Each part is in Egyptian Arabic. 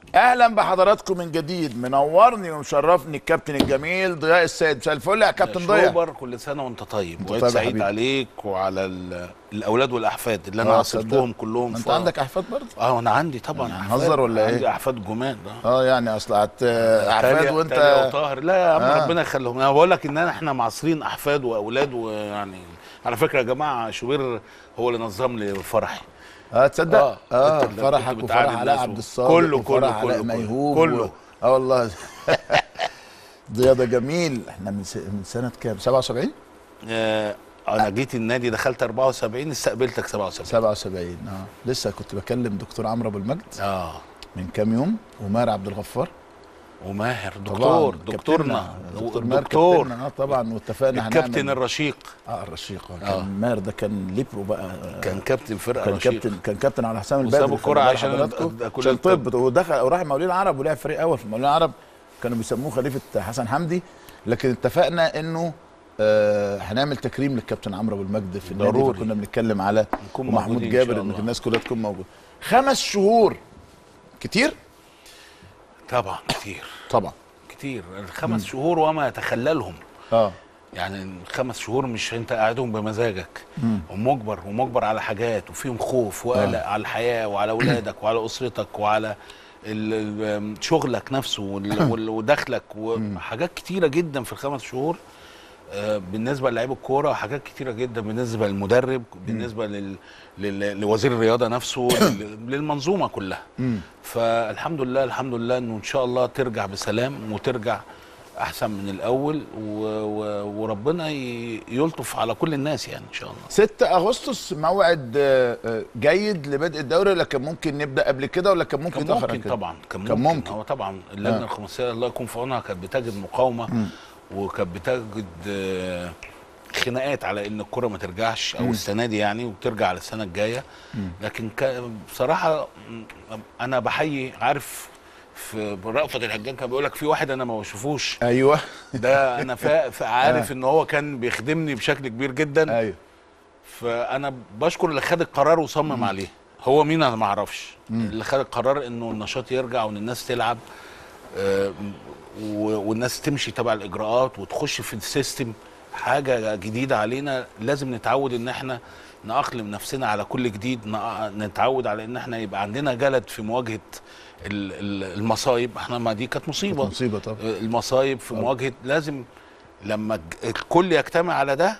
اهلا بحضراتكم من جديد منورني ومشرفني الكابتن الجميل ضياء السيد مساء الفل يا كابتن ضياء شوبر كل سنه وانت طيب أنت وعيد طيب يا سعيد حبيبي. عليك وعلى ال- الاولاد والاحفاد اللي انا آه، عاصرتهم صدق. كلهم ما انت في- عندك احفاد برضه اه انا عندي طبعا يعني أحفاد. هنهزر ولا إيه؟ عندي احفاد جمال ده اه يعني اصل هت- احفاد تالية- وانت تالية وطاهر لا يا عم آه. ربنا يخليهم انا بقول لك ان احنا معاصرين احفاد واولاد ويعني على فكره يا جماعه شوبير هو اللي نظم لي فرحي اه تصدق آه، اه أنت اللي فرحك كنت وفرح بتعاني علاء الناس عبد و- الصادق كله- وفرح كله- علاء كله- ميهوب كله. و... اه والله ضياء ده جميل احنا من س... من سنه كام 77 آه انا جيت النادي دخلت 74 استقبلتك 77 77 اه لسه كنت بكلم دكتور عمرو ابو المجد اه من كام يوم وماهر عبد الغفار وماهر طبعاً، دكتور كابتننا. دكتورنا دكتور ماهر دكتور كابتننا، اه طبعا واتفقنا الكابتن هنعمل الرشيق اه الرشيق آه. آه. كان ماهر ده كان ليبرو بقى آه، كان كابتن فرقه كان رشيق كابتن كان كابتن على حسام البدري وسابوا الكرة خلي بال عشان حضراتكم. ده كلية عشان الطب. طب ودخل وراح مولين العرب ولعب فريق اول في مولين العرب كانوا بيسموه خليفه حسن حمدي لكن اتفقنا انه آه هنعمل تكريم للكابتن عمرو ابو المجد في النادي ضروري. كنا بنتكلم على نكون ومحمود موجودين إن جابر شاء ان الله. الناس كلها تكون موجوده خمس شهور كتير طبعا كتير طبعا كتير الخمس شهور وما يتخللهم اه يعني الخمس شهور مش انت قاعدهم بمزاجك مم. ومجبر ومجبر على حاجات وفيهم خوف وقلق على الحياه وعلى اولادك وعلى اسرتك وعلى ال- ال- شغلك نفسه وال- وال- ودخلك وحاجات كتيره جدا في الخمس شهور آه، بالنسبه للاعيب الكوره وحاجات كتيره جدا بالنسبه للمدرب بالنسبه لل... لل... لوزير الرياضه نفسه لل... للمنظومه كلها مم. فالحمد لله الحمد لله انه ان شاء الله ترجع بسلام وترجع احسن من الاول و... و... وربنا ي... يلطف على كل الناس يعني ان شاء الله 6 اغسطس موعد آه، آه، جيد لبدء الدوري ولا كان ممكن نبدا قبل كده ولا كان ممكن كان يتاخر عن ممكن كده؟ طبعا كان كان ممكن, ممكن. هو طبعا اللجنه آه. الخماسيه الله يكون في عونها كانت بتجد مقاومه وكانت بتجد آه، خناقات على ان الكره ما ترجعش او السنه دي يعني وترجع على السنه الجايه لكن ك- بصراحه م- انا بحيي عارف في رأفت الهجان كان بيقول لك في واحد انا ما بشوفوش ايوه ده انا فا- فا- عارف آه. ان هو كان بيخدمني بشكل كبير جدا ايوه فانا بشكر اللي خد القرار وصمم عليه هو مين انا ما اعرفش اللي خد القرار انه النشاط يرجع وان الناس تلعب آه، و- والناس تمشي تبع الاجراءات وتخش في السيستم حاجه جديده علينا لازم نتعود ان احنا نأقلم نفسنا على كل جديد نع- نتعود على ان احنا يبقى عندنا جلد في مواجهه ال- ال- المصايب احنا ما دي كانت مصيبه مصيبه طبعا المصايب في مواجهه لازم لما الج- الكل يجتمع على ده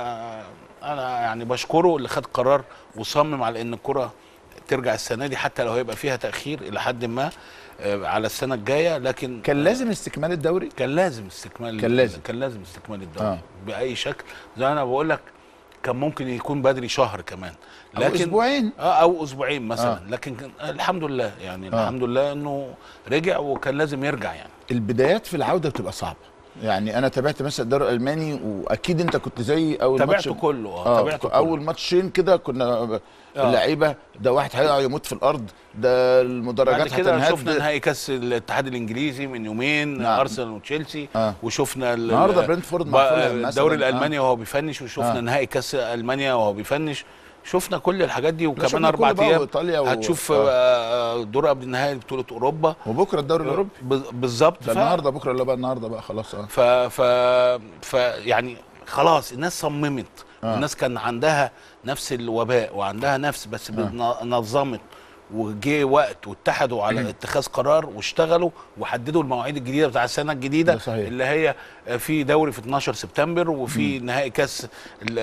فانا يعني بشكره اللي خد قرار وصمم على ان الكره ترجع السنه دي حتى لو هيبقى فيها تاخير الى حد ما آه، على السنه الجايه لكن كان لازم استكمال الدوري كان لازم استكمال كان لازم. كان لازم استكمال الدوري آه. آه. باي شكل زي انا بقول لك كان ممكن يكون بدري شهر كمان أو أسبوعين. اه او اسبوعين مثلا آه. آه. لكن كان الحمد لله يعني آه. آه. الحمد لله انه رجع وكان لازم يرجع يعني البدايات في العوده بتبقى صعبه يعني انا تابعت مثلا الدوري الالماني واكيد انت كنت زي اول تابعته ماتش كله اه اه تابعته كله. اول ماتشين كده كنا آه. اللعيبه ده واحد هيقع يموت في الارض ده بعد المدرجات كده هتنهد شفنا نهائي كاس الاتحاد الانجليزي من يومين نعم. نعم. ارسنال وتشيلسي آه. آه. وشفنا ال- النهارده ال- برنتفورد مع بقى فولهام مثلاً. الدوري آه. الالماني وهو بيفنش وشفنا آه. آه. نهائي كاس المانيا وهو بيفنش شفنا كل الحاجات دي شفنا وكمان كل اربع بقى ايام وإيطاليا و- هتشوف آه. آه. دور قبل النهائي لبطوله اوروبا وبكره الدوري الاوروبي ب- بالظبط ده ف- النهارده بكره اللي بقى النهارده بقى خلاص اه ف ف ف يعني خلاص الناس صممت آه. آه. والناس كان عندها نفس الوباء وعندها نفس بس آه. نظمت وجه وقت واتحدوا على اتخاذ قرار واشتغلوا وحددوا المواعيد الجديده بتاع السنه الجديده ده صحيح. اللي هي في دوري في 12 سبتمبر وفي نهائي كاس ال-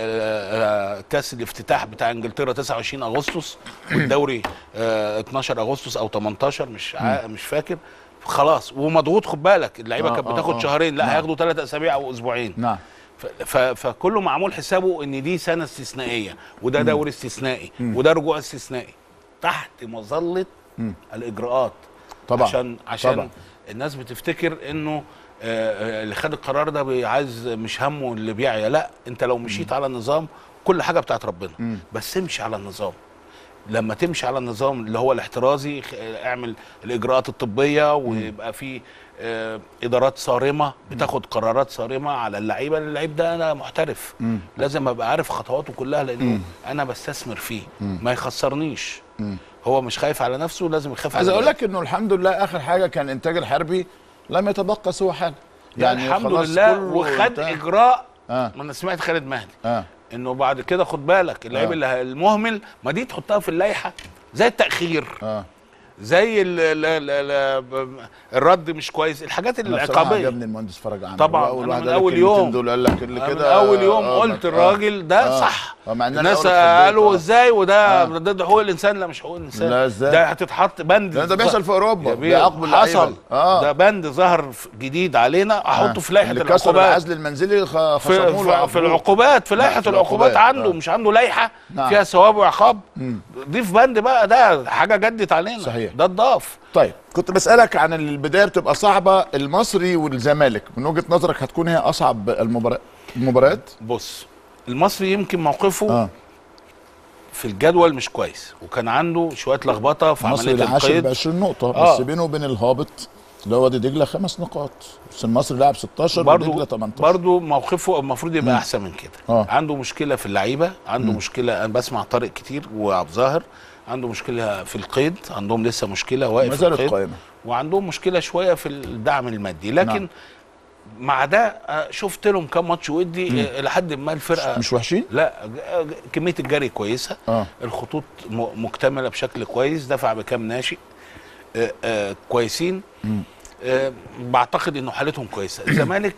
آه، كاس الافتتاح بتاع انجلترا 29 اغسطس والدوري آه، 12 اغسطس او 18 مش عا- مش فاكر خلاص ومضغوط خد بالك اللعيبه آه، كانت آه، بتاخد آه. شهرين لا نعم. هياخدوا ثلاث اسابيع او اسبوعين نعم ف- ف- فكله معمول حسابه ان دي سنه استثنائيه وده دوري استثنائي وده رجوع استثنائي تحت مظله الاجراءات طبعا عشان عشان طبعا. الناس بتفتكر انه آه، آه، اللي خد القرار ده بي- عايز مش همه اللي بيعيا لا انت لو مشيت على النظام كل حاجه بتاعت ربنا بس امشي على النظام لما تمشي على النظام اللي هو الاحترازي خ- اعمل الاجراءات الطبيه ويبقى في آه، ادارات صارمه بتاخد قرارات صارمه على اللعيبه اللعيب ده انا محترف لازم ابقى عارف خطواته كلها لانه انا بستثمر فيه ما يخسرنيش هو مش خايف على نفسه لازم يخاف عايز على اقول الولاد. لك انه الحمد لله اخر حاجه كان الانتاج الحربي لم يتبقى سوى حاجه يعني الحمد خلاص لله كله وخد انتهى. اجراء اه ما انا سمعت خالد مهدي اه انه بعد كده خد بالك اللعيب آه. اللي المهمل ما دي تحطها في اللائحه زي التاخير اه زي ال ال ال ال الرد مش كويس الحاجات انا بصراحه العقابيه عجبني المهندس فرج عامر طبعاً، هو اول أنا واحد من قال أول الكلمتين يوم. دول قال لك اللي من كده اول يوم آه، قلت آه، الراجل ده آه. صح آه، مع إن أنا الناس الأول اتخضيت، قالوا آه. ازاي وده آه. ضد حقوق الانسان لا مش حقوق الانسان لا، إزاي؟ ده هتتحط بند لأن ده بيحصل في اوروبا يا بيه، بيعاقبوا اللعيبه حصل اه ده بند ظهر في- جديد علينا احطه في لائحه اللي كسر العقوبات العزل المنزلي خ- في, خصموه له في, في وعاقبوه. العقوبات في نعم، لائحه في العقوبات العقوبات، عنده آه. مش عنده لائحه نعم. فيها ثواب وعقاب مم. ضيف بند بقى ده حاجه جدت علينا صحيح. ده اتضاف طيب كنت بسألك عن البداية بتبقى صعبة المصري والزمالك من وجهة نظرك هتكون هي أصعب المبارا- المباريات؟ بص المصري يمكن موقفه اه في الجدول مش كويس وكان عنده شويه لخبطه في المصري عمليه العاشر ب القيد 20 نقطة آه. بس بينه وبين الهابط اللي هو وادي دجلة خمس نقاط بس المصري لعب 16 برضو ودجلة 18 برضو موقفه المفروض يبقى مم. احسن من كده آه. عنده مشكله في اللعيبه عنده مشكله انا بسمع طارق كتير وعبد الظاهر عنده مشكله في القيد عندهم لسه مشكله ما واقف في زالت القيد قائمة وعندهم مشكله شويه في الدعم المادي لكن نعم. نعم. مع ده آه، شفت لهم كام ماتش ودي آه، لحد ما الفرقه مش وحشين؟ لا ج- ج- كميه الجري كويسه اه الخطوط م- مكتمله بشكل كويس دفع بكام ناشئ آه، آه، كويسين آه، بعتقد انه حالتهم كويسه الزمالك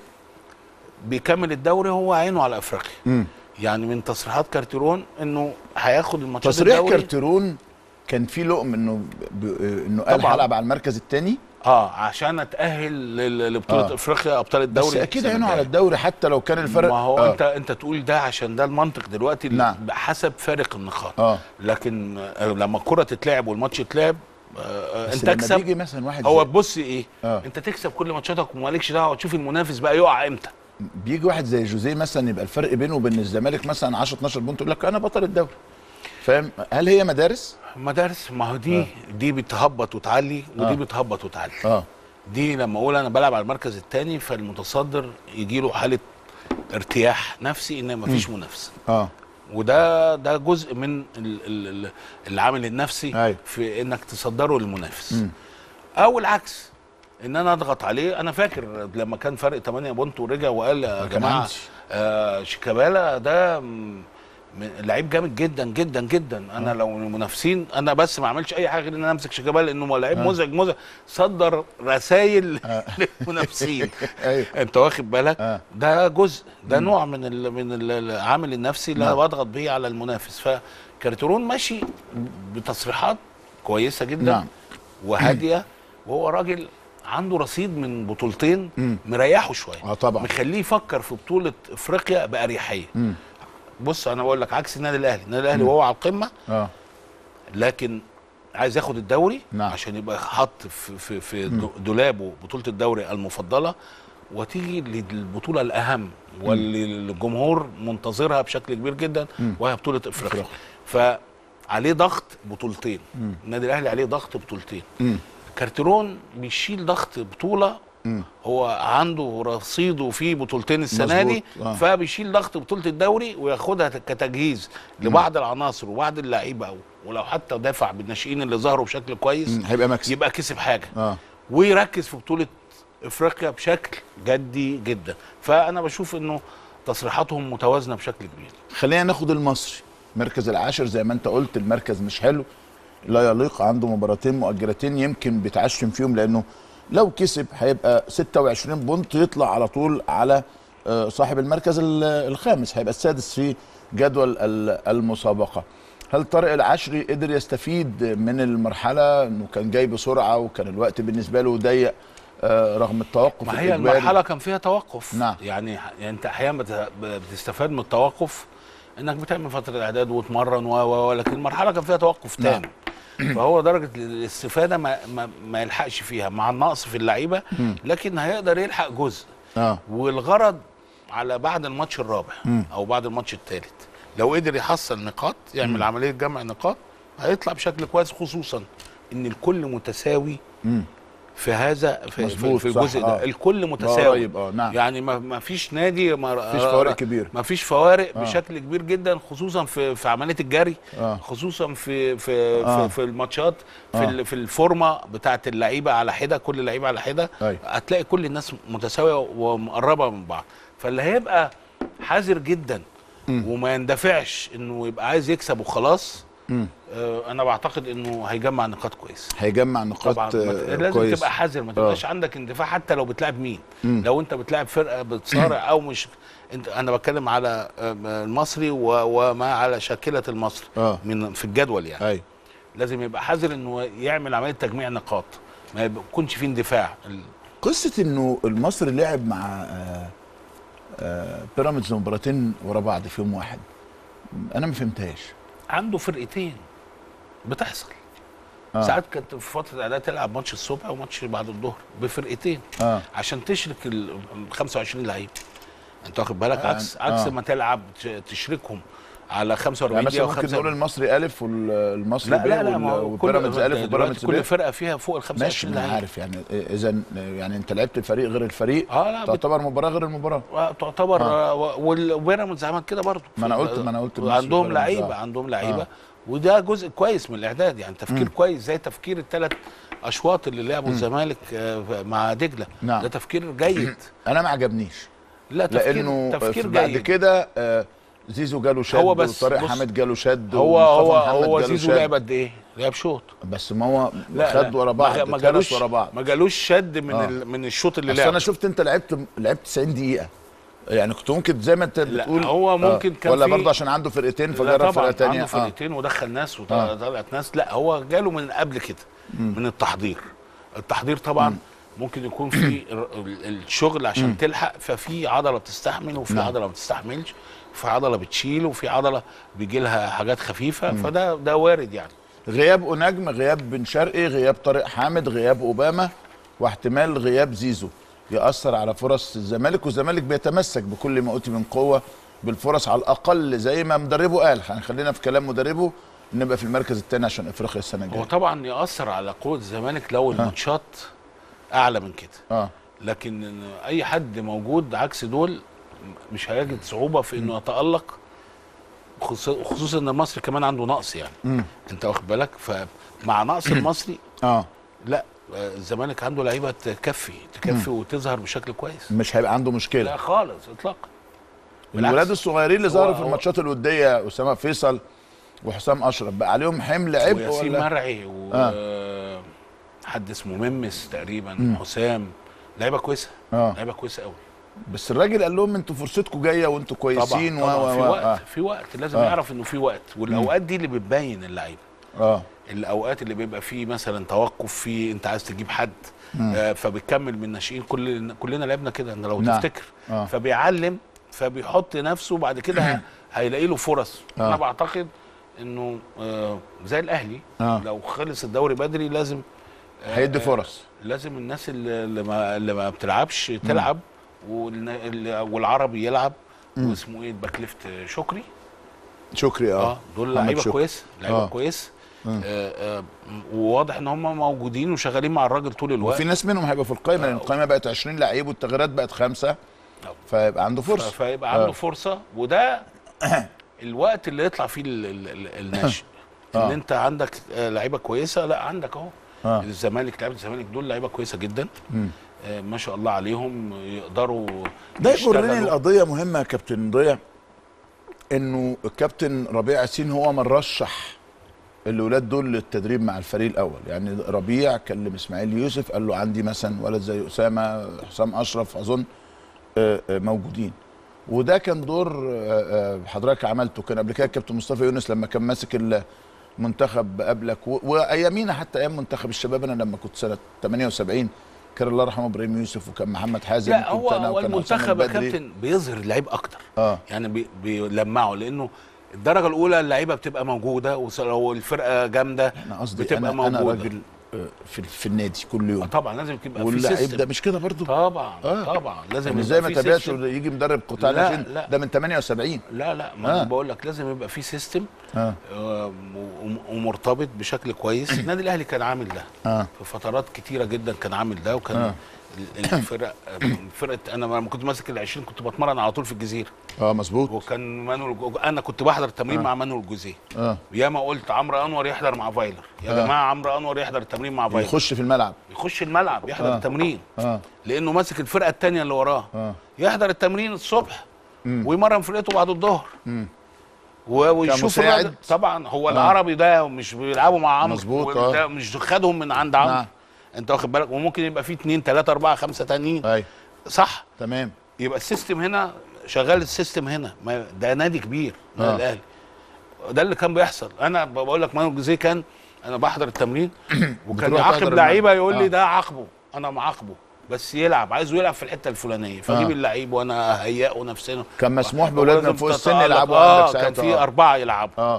بيكمل الدوري هو عينه على افريقيا مم. يعني من تصريحات كارتيرون انه هياخد الماتشات تصريح الدوري كارتيرون كان فيه لقم انه ب... انه قال طبعاً. هلعب على المركز الثاني اه عشان اتاهل لل- لبطوله آه. افريقيا ابطال الدوري بس اكيد السنة عينه على الجاية. الدوري حتى لو كان الفرق ما هو آه. انت انت تقول ده عشان ده المنطق دلوقتي نعم. حسب فارق النقاط اه لكن آه، لما الكره تتلعب والماتش يتلعب آه، آه، بس انت لما تكسب بيجي مثلا واحد هو زي- تبص ايه آه. انت تكسب كل ماتشاتك ومالكش دعوه وتشوف المنافس بقى يقع امتى بيجي واحد زي جوزيه مثلا يبقى الفرق بينه وبين الزمالك مثلا 10 12 بونت يقول لك انا بطل الدوري فاهم هل هي مدارس؟ مدارس ما هو دي دي بتهبط وتعلي ودي آه. بتهبط وتعلي اه دي لما اقول انا بلعب على المركز الثاني فالمتصدر يجي له حاله ارتياح نفسي ان مفيش منافسه اه وده ده جزء من ال- ال- ال- العامل النفسي أيوة. في انك تصدره للمنافس مم. او العكس ان انا اضغط عليه انا فاكر لما كان فرق 8 بونت ورجع وقال يا كان جماعه عندي. آه شيكابالا ده م- م- لعيب جامد جدا جدا جدا انا لو المنافسين انا بس ما عملش اي حاجه غير ان انا امسك شيكابالا لانه لعيب مزعج مزعج صدر رسائل للمنافسين ايوه انت واخد بالك آه. ده جزء ده نوع من ال من ال- العامل النفسي اللي انا نعم. بضغط بيه على المنافس فكارترون ماشي بتصريحات كويسه جدا نعم. وهاديه وهو راجل عنده رصيد من بطولتين مم. مريحه شويه اه طبعا مخليه يفكر في بطوله افريقيا باريحيه مم. بص انا بقول لك عكس النادي الاهلي النادي الاهلي وهو على القمه اه لكن عايز ياخد الدوري نعم. عشان يبقى حط في في في دو- دولابه بطوله الدوري المفضله وتيجي للبطوله الاهم واللي الجمهور منتظرها بشكل كبير جدا وهي بطوله افريقيا فعليه ضغط بطولتين النادي الاهلي عليه ضغط بطولتين مم. كارتيرون بيشيل ضغط بطوله مم. هو عنده رصيده في بطولتين السنه مظبوط. دي آه. فبيشيل ضغط بطوله الدوري وياخدها كتجهيز لبعض العناصر وبعض اللعيبه أو ولو حتى دافع بالناشئين اللي ظهروا بشكل كويس مم. هيبقى مكسب يبقى كسب حاجه اه ويركز في بطوله افريقيا بشكل جدي جدا فانا بشوف انه تصريحاتهم متوازنه بشكل كبير خلينا ناخد المصري المركز العاشر زي ما انت قلت المركز مش حلو لا يليق عنده مباراتين مؤجلتين يمكن بيتعشم فيهم لانه لو كسب هيبقى 26 بونت يطلع على طول على آه، صاحب المركز ال- الخامس هيبقى السادس في جدول ال- المسابقه هل طارق العشري قدر يستفيد من المرحله انه كان جاي بسرعه وكان الوقت بالنسبه له ضيق آه، رغم التوقف ما هي الإجباري؟ المرحله كان فيها توقف نعم. يعني يعني انت احيانا بت- بتستفاد من التوقف انك بتعمل فتره اعداد وتمرن و و لكن المرحله كان فيها توقف نعم. تام فهو درجه الاستفاده ما, ما, ما يلحقش فيها مع النقص في اللعيبه لكن هيقدر يلحق جزء اه والغرض على بعد الماتش الرابع او بعد الماتش الثالث لو قدر يحصل نقاط يعمل عمليه جمع نقاط هيطلع بشكل كويس خصوصا ان الكل متساوي مم. في هذا في, في, مظبوط، في صح، الجزء آه. ده الكل متساوي قريب، آه، نعم. يعني ما, ما فيش نادي ما مفيش فوارق كبيرة. ما فيش فوارق آه. بشكل كبير جدا خصوصا في في عمليه الجري آه. خصوصا في في آه. في, في الماتشات في آه. ال- في الفورمه بتاعه اللعيبه على حده كل لعيبه على حده أيوة. هتلاقي كل الناس متساويه ومقربه من بعض فاللي هيبقى حذر جدا وما يندفعش انه يبقى عايز يكسب وخلاص مم. آه انا بعتقد انه هيجمع نقاط كويس هيجمع نقاط طبعا ما ت- آه، لازم كويس تبقى حذر ما تبقاش عندك اندفاع حتى لو بتلعب مين مم. لو انت بتلعب فرقه بتصارع او مش انت انا بتكلم على آه، المصري و- وما على شاكله المصري اه من في الجدول يعني ايوه لازم يبقى حذر انه يعمل عمليه تجميع نقاط ما يبقى- يكونش فيه اندفاع ال- قصه انه المصري لعب مع آه، آه، بيراميدز مباراتين ورا بعض في يوم واحد انا ما فهمتهاش عنده فرقتين بتحصل آه. ساعات كانت في فتره الاعداد تلعب ماتش الصبح وماتش بعد الظهر بفرقتين اه عشان تشرك ال 25 لعيب انت واخد بالك آه. عكس عكس آه. ما تلعب ت- تشركهم على 45 يعني دقيقه مثلا ممكن و5 نقول المصري الف والمصري لا ب لا لا ما هو وبيراميدز الف دلوقتي وبيراميدز كل ب فرقه فيها فوق ال ماشي 25 ما انا لعيب عارف يعني اذا يعني انت لعبت الفريق غير الفريق اه لا بت- تعتبر مباراه غير المباراه تعتبر آه. آه. وبيراميدز عمل كده برضه ما أنا قلت- ما أنا قلت المصري عندهم وبيراميدز، لعيبه آه. عندهم لعيبه آه. وده جزء كويس من الاعداد يعني تفكير كويس زي تفكير الثلاث اشواط اللي لعبوا الزمالك آه، مع دجله نعم. ده تفكير جيد انا ما عجبنيش لا تفكير لانه تفكير بعد جيد كده آه، زيزو جاله شد هو بس- وطارق بص، حامد جاله شد هو ومصطفى هو محمد هو جاله زيزو شد. لعب قد ايه؟ لعب شوط بس ما هو لا خد لا، ورا ما بعض جا- ما ثلاث جالوش ورا بعض ما جالوش شد من آه. ال- من الشوط اللي بس لعب انا شفت انت لعبت لعبت 90 دقيقه يعني كنت ممكن زي ما انت لا، بتقول هو ممكن كان ولا في- برضه عشان عنده فرقتين لا فجرب طبعا فرقه ثانيه عنده فرقتين ودخل ناس آه. وطلعت ناس لا هو جاله من قبل كده من التحضير التحضير طبعا ممكن يكون في ال- ال- الشغل عشان تلحق ففي عضله بتستحمل وفي نعم. عضله ما بتستحملش وفي عضله بتشيل وفي عضله بيجي لها حاجات خفيفه فده ده وارد يعني غياب اوناجم غياب بن شرقي غياب طارق حامد غياب اوباما واحتمال غياب زيزو ياثر على فرص الزمالك والزمالك بيتمسك بكل ما اوتي من قوه بالفرص على الاقل زي ما مدربه قال هنخلينا في كلام مدربه نبقى في المركز الثاني عشان افريقيا السنه هو الجايه طبعا ياثر على قوه الزمالك لو الماتشات اعلى من كده اه لكن إن اي حد موجود عكس دول مش هيجد صعوبه في انه يتالق خصوصا خصوصا ان المصري كمان عنده نقص يعني مم. انت واخد بالك فمع نقص المصري اه لا آه، الزمالك عنده لعيبه تكفي تكفي وتظهر بشكل كويس مش هيبقى عنده لا مشكله خالص اطلاقا بالعكس. الولاد الصغيرين اللي هو- ظهروا في هو- الماتشات الوديه اسامه فيصل وحسام اشرف بقى عليهم حمل عبء وياسين ولا مرعي و آه. حد اسمه ممس تقريبا حسام لعيبه كويسه اه لعيبه كويسه قوي بس الراجل قال لهم انتوا فرصتكم جايه وانتوا كويسين طبعا, طبعا و في و- وقت آه. في وقت لازم آه. يعرف انه في وقت والاوقات دي اللي بتبين اللعيبه اه الاوقات اللي بيبقى فيه مثلا توقف فيه انت عايز تجيب حد آه فبتكمل من الناشئين كل كلنا لعبنا كده ان لو نعم. تفتكر آه. فبيعلم فبيحط نفسه بعد كده ه- هيلاقي له فرص آه. انا بعتقد انه آه زي الاهلي آه. لو خلص الدوري بدري لازم آه، هيدي آه، فرص لازم الناس اللي اللي ما, اللي ما بتلعبش تلعب والن- اللي- والعربي يلعب واسمه ايه الباك ليفت شكري شكري اه اه دول محمد لعيبه شكري. كويسه لعيبه آه. كويس آه آه وواضح ان هم موجودين وشغالين مع الراجل طول الوقت وفي ناس منهم هيبقى في القائمه لان القائمه بقت 20 لعيب والتغييرات بقت خمسه آه. فيبقى عنده ف- فرصه فيبقى عنده آه. فرصه وده الوقت اللي يطلع فيه ال- ال- ال- الناشئ ان آه. انت عندك آه، لعيبه كويسه لا عندك اهو آه. الزمالك لعيبه الزمالك دول لعيبه كويسه جدا مم. آه، ما شاء الله عليهم يقدروا ده يجرني يشتغلوا. القضيه مهمه يا كابتن ضياء انه الكابتن ربيع ياسين هو من رشح الاولاد دول للتدريب مع الفريق الاول يعني ربيع كلم اسماعيل يوسف قال له عندي مثلا ولد زي اسامه حسام اشرف اظن آه، آه، موجودين وده كان دور آه، آه، حضرتك عملته كان قبل كده الكابتن مصطفى يونس لما كان ماسك المنتخب قبلك و- وايامينا حتى ايام منتخب الشباب انا لما كنت سنه 78 كان الله يرحمه ابراهيم يوسف وكان محمد حازم لا وكنت هو أنا هو وكان حسام المنتخب يا البدري. كابتن بيظهر اللعيب اكتر اه يعني بي- بيلمعوا لانه الدرجه الاولى اللعيبه بتبقى موجوده ولو الفرقه جامده انا قصدي بتبقى انا انا موجودة. راجل آه، في في النادي كل آه يوم طبعا لازم يبقى في واللعيب سيستم ده مش كده برضه طبعا آه. طبعا لازم يعني يبقى ازاي ما في تابعش سيستم. يجي مدرب قطاع لا، ناشئين لا. ده من 78 لا لا ما آه. انا بقول لك لازم يبقى في سيستم اه آه، وم- ومرتبط بشكل كويس النادي الاهلي كان عامل ده اه في فترات كتيره جدا كان عامل ده وكان آه. ال- الفرق فرقه انا لما كنت ماسك ال 20 كنت بتمرن على طول في الجزيره اه مظبوط وكان مانويل جو- انا كنت بحضر التمرين آه. مع مانويل جوزيه اه ياما قلت عمرو انور يحضر مع فايلر يا آه. جماعه عمرو انور يحضر التمرين مع فايلر يخش في الملعب يخش الملعب يحضر آه. التمرين اه لانه ماسك الفرقه الثانيه اللي وراه اه يحضر التمرين الصبح مم. ويمرن فرقته بعد الظهر مم. و- ويشوف كمساعد؟ الراجل- طبعا هو العربي ده مش بيلعبوا مع عمرو مظبوط، وده آه. مش خدهم من عند عمرو نعم. انت واخد بالك وممكن يبقى في اثنين ثلاثه اربعه خمسه تانيين ايوه صح تمام يبقى السيستم هنا شغال السيستم هنا ما ده نادي كبير نادي آه. الاهلي ده اللي كان بيحصل انا بقول لك مانو جوزيه كان انا بحضر التمرين وكان بتروح يعاقب تحضر لعيبه الملعب. يقول لي آه. ده عاقبه انا معاقبه بس يلعب عايزه يلعب في الحته الفلانيه فاجيب آه. اللعيب وانا اهيئه نفسنا كان مسموح ولازم بأولادنا فوق السن تتألق. يلعبوا اه عندك كان ساعتها. في آه. اربعه يلعبوا اه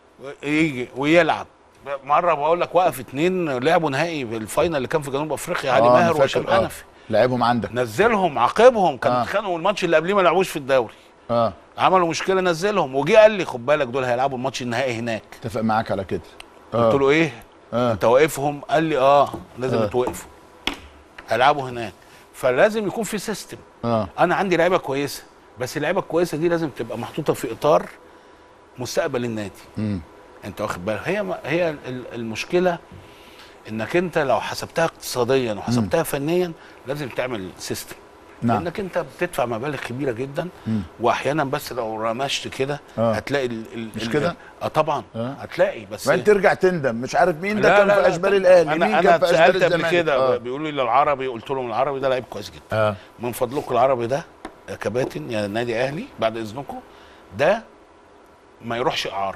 يجي ويلعب مره بقول لك وقف اتنين لعبوا نهائي في الفاينل اللي كان في جنوب افريقيا علي آه، أنا ماهر فاكر، وهشام آه. حنفي لعبهم عندك نزلهم عاقبهم كانوا آه. اتخانقوا الماتش اللي قبليه ما لعبوش في الدوري اه عملوا مشكله نزلهم وجي قال لي خد بالك دول هيلعبوا الماتش النهائي هناك اتفق معاك على كده قلت له ايه اه انت واقفهم قال لي اه لازم آه. يتوقفوا هيلعبوا هناك فلازم يكون في سيستم اه انا عندي لعيبه كويسه بس اللعيبه الكويسه دي لازم تبقى محطوطه في اطار مستقبل النادي امم انت واخد بالك هي هي ال- المشكله انك انت لو حسبتها اقتصاديا وحسبتها فنيا لازم تعمل سيستم نعم. لانك انت بتدفع مبالغ كبيره جدا مم. واحيانا بس لو رمشت كده آه. هتلاقي ال ال مش ال- كده؟ اه طبعا آه. هتلاقي بس بعدين ترجع تندم مش عارف مين ده لا كان لا في لا اشبال طبعاً. الاهلي انا مين انا كان في اشبال سالت قبل الزمالك كده آه. بيقولوا لي العربي قلت لهم العربي ده لعيب كويس جدا اه من فضلكم العربي ده يا كباتن يا نادي اهلي بعد اذنكم ده ما يروحش اعاره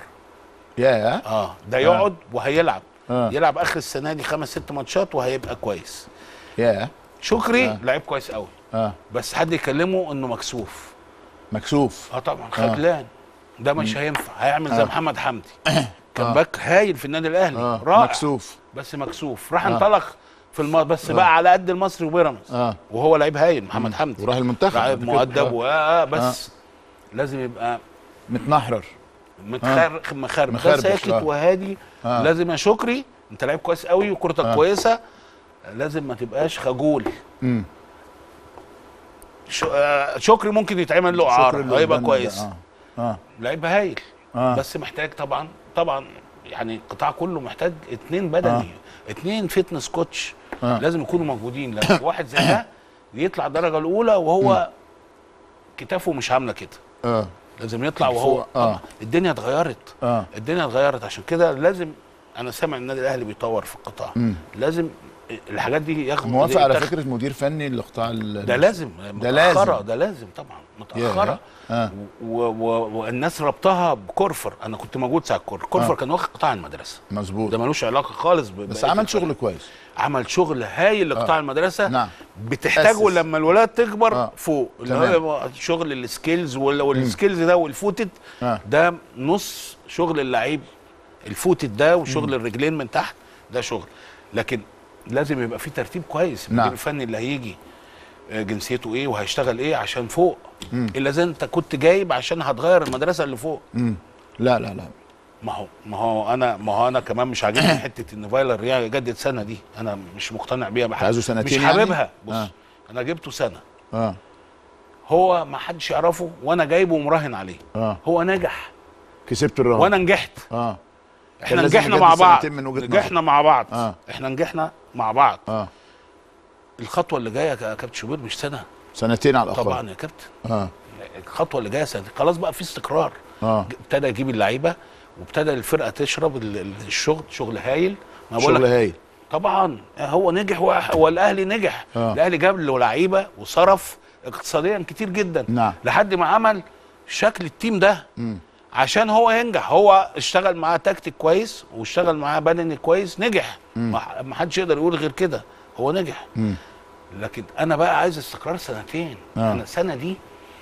يا اه ده يقعد وهيلعب آه. يلعب اخر السنه دي خمس ست ماتشات وهيبقى كويس يا شكري آه. لعيب كويس قوي اه بس حد يكلمه انه مكسوف مكسوف اه طبعا خجلان ده مش هينفع هيعمل زي آه. محمد حمدي كان آه. باك هايل في النادي الاهلي اه رائع مكسوف بس مكسوف راح آه. انطلق في الم... بس بقى على قد المصري وبيراميدز اه وهو لعيب هايل محمد حمدي وراح المنتخب لعيب بعد كده. مؤدب آه. و... آه بس لازم يبقى متنحرر متخر مخربش ده مخربش، ساكت آه. وهادي آه. لازم يا شكري انت لعيب كويس قوي وكورتك آه. كويسه لازم ما تبقاش خجول امم ش... آه شكري ممكن يتعمل له شكرا اعاره اللي هيبقى قدامنا ده. كويس اه اه لعيب هايل اه بس محتاج طبعا طبعا يعني القطاع كله محتاج اتنين بدني آه. اتنين فتنس كوتش آه. لازم يكونوا موجودين لان واحد زي ده يطلع الدرجه الاولى وهو كتافه مش عامله كده اه لازم يطلع فوق، وهو آه. طبعا الدنيا اتغيرت اه الدنيا اتغيرت عشان كده لازم انا سامع النادي الاهلي بيطور في القطاع مم. لازم الحاجات دي ياخد موافق على يتاخد- فكره مدير فني لقطاع ال- ده لازم ده لازم. متأخرة ده لازم طبعا متأخرة اه و- و- والناس ربطها بكورفر انا كنت موجود ساعة كورفر كورفر آه. كان واخد قطاع المدرسة مظبوط ده ملوش علاقة خالص ب- بس بقية عمل الفرق. شغل كويس عمل شغل هايل لقطاع آه. المدرسة نعم بتحتاجه أسس. لما الولاد تكبر آه. فوق اللي تمام. هو شغل السكيلز وال- والسكيلز ده والفوتد اه ده نص شغل اللعيب الفوتد ده وشغل الرجلين من تحت ده شغل لكن لازم يبقى في ترتيب كويس المدير نعم. الفني اللي هيجي آه، جنسيته ايه وهيشتغل ايه عشان فوق مم. الا اذا انت كنت جايب عشان هتغير المدرسه اللي فوق امم لا لا لا ما هو ما هو انا ما هو انا كمان مش عاجبني حته ان فايلر يجدد سنه دي انا مش مقتنع بيها بحاجة. عايزه سنتين مش يعني؟ حاببها بص آه. انا جبته سنه اه هو ما حدش يعرفه وانا جايبه ومراهن عليه اه هو نجح كسبت الرهان وانا نجحت اه احنا لازم نجحنا نجدد مع بعض سنتين من وجهة نجحنا مع بعض آه. احنا نجحنا مع بعض اه الخطوه اللي جايه يا كابتن شوبير مش سنه سنتين على الاقل طبعا يا كابتن اه الخطوه اللي جايه سنه خلاص بقى في استقرار اه ابتدى يجيب اللعيبه وابتدى الفرقه تشرب ال- ال- الشغل شغل هايل ما بقول شغل لك هايل طبعا هو نجح وأح- والاهلي نجح آه. الاهلي جاب له لعيبه وصرف اقتصاديا كتير جدا نعم. لحد ما عمل شكل التيم ده مم. عشان هو ينجح هو اشتغل معاه تكتيك كويس واشتغل معاه بدني كويس نجح ما ما حدش يقدر يقول غير كده هو نجح مم. لكن انا بقى عايز استقرار سنتين آه. انا السنه دي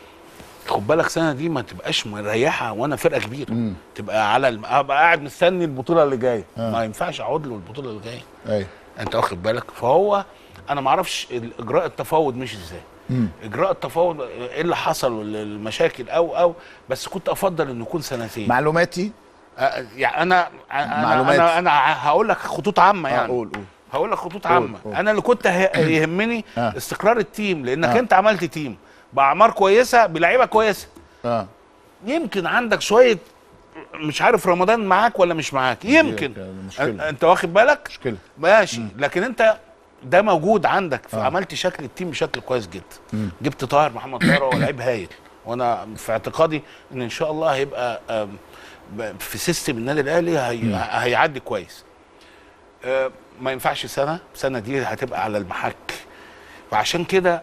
خد بالك سنه دي ما تبقاش مريحه وانا فرقه كبيره مم. تبقى على الم... ابقى قاعد مستني البطوله اللي جايه آه. ما ينفعش اقعد له البطوله اللي جايه ايوه انت واخد بالك فهو انا ما اعرفش اجراء التفاوض مش ازاي اجراء التفاوض ايه اللي حصل المشاكل او او بس كنت افضل انه يكون سنتين معلوماتي آه، يعني انا انا معلومات. انا, أنا هقول لك خطوط عامه آه، يعني قول قول هقول لك خطوط قول، عامه قول. انا اللي كنت ه- يهمني آه. استقرار التيم لانك آه. انت عملت تيم باعمار كويسه بلعيبه كويسه اه يمكن عندك شويه مش عارف رمضان معاك ولا مش معاك يمكن مشكلة. أ- انت واخد بالك مشكله ماشي لكن انت ده موجود عندك آه. فعملت شكل التيم بشكل كويس جدا جبت طاهر محمد طاهر هو لعيب هايل وانا في اعتقادي ان ان شاء الله هيبقى آم، ب- في سيستم النادي الاهلي هي هيعدي كويس آه، ما ينفعش سنه سنه دي هتبقى على المحك فعشان كده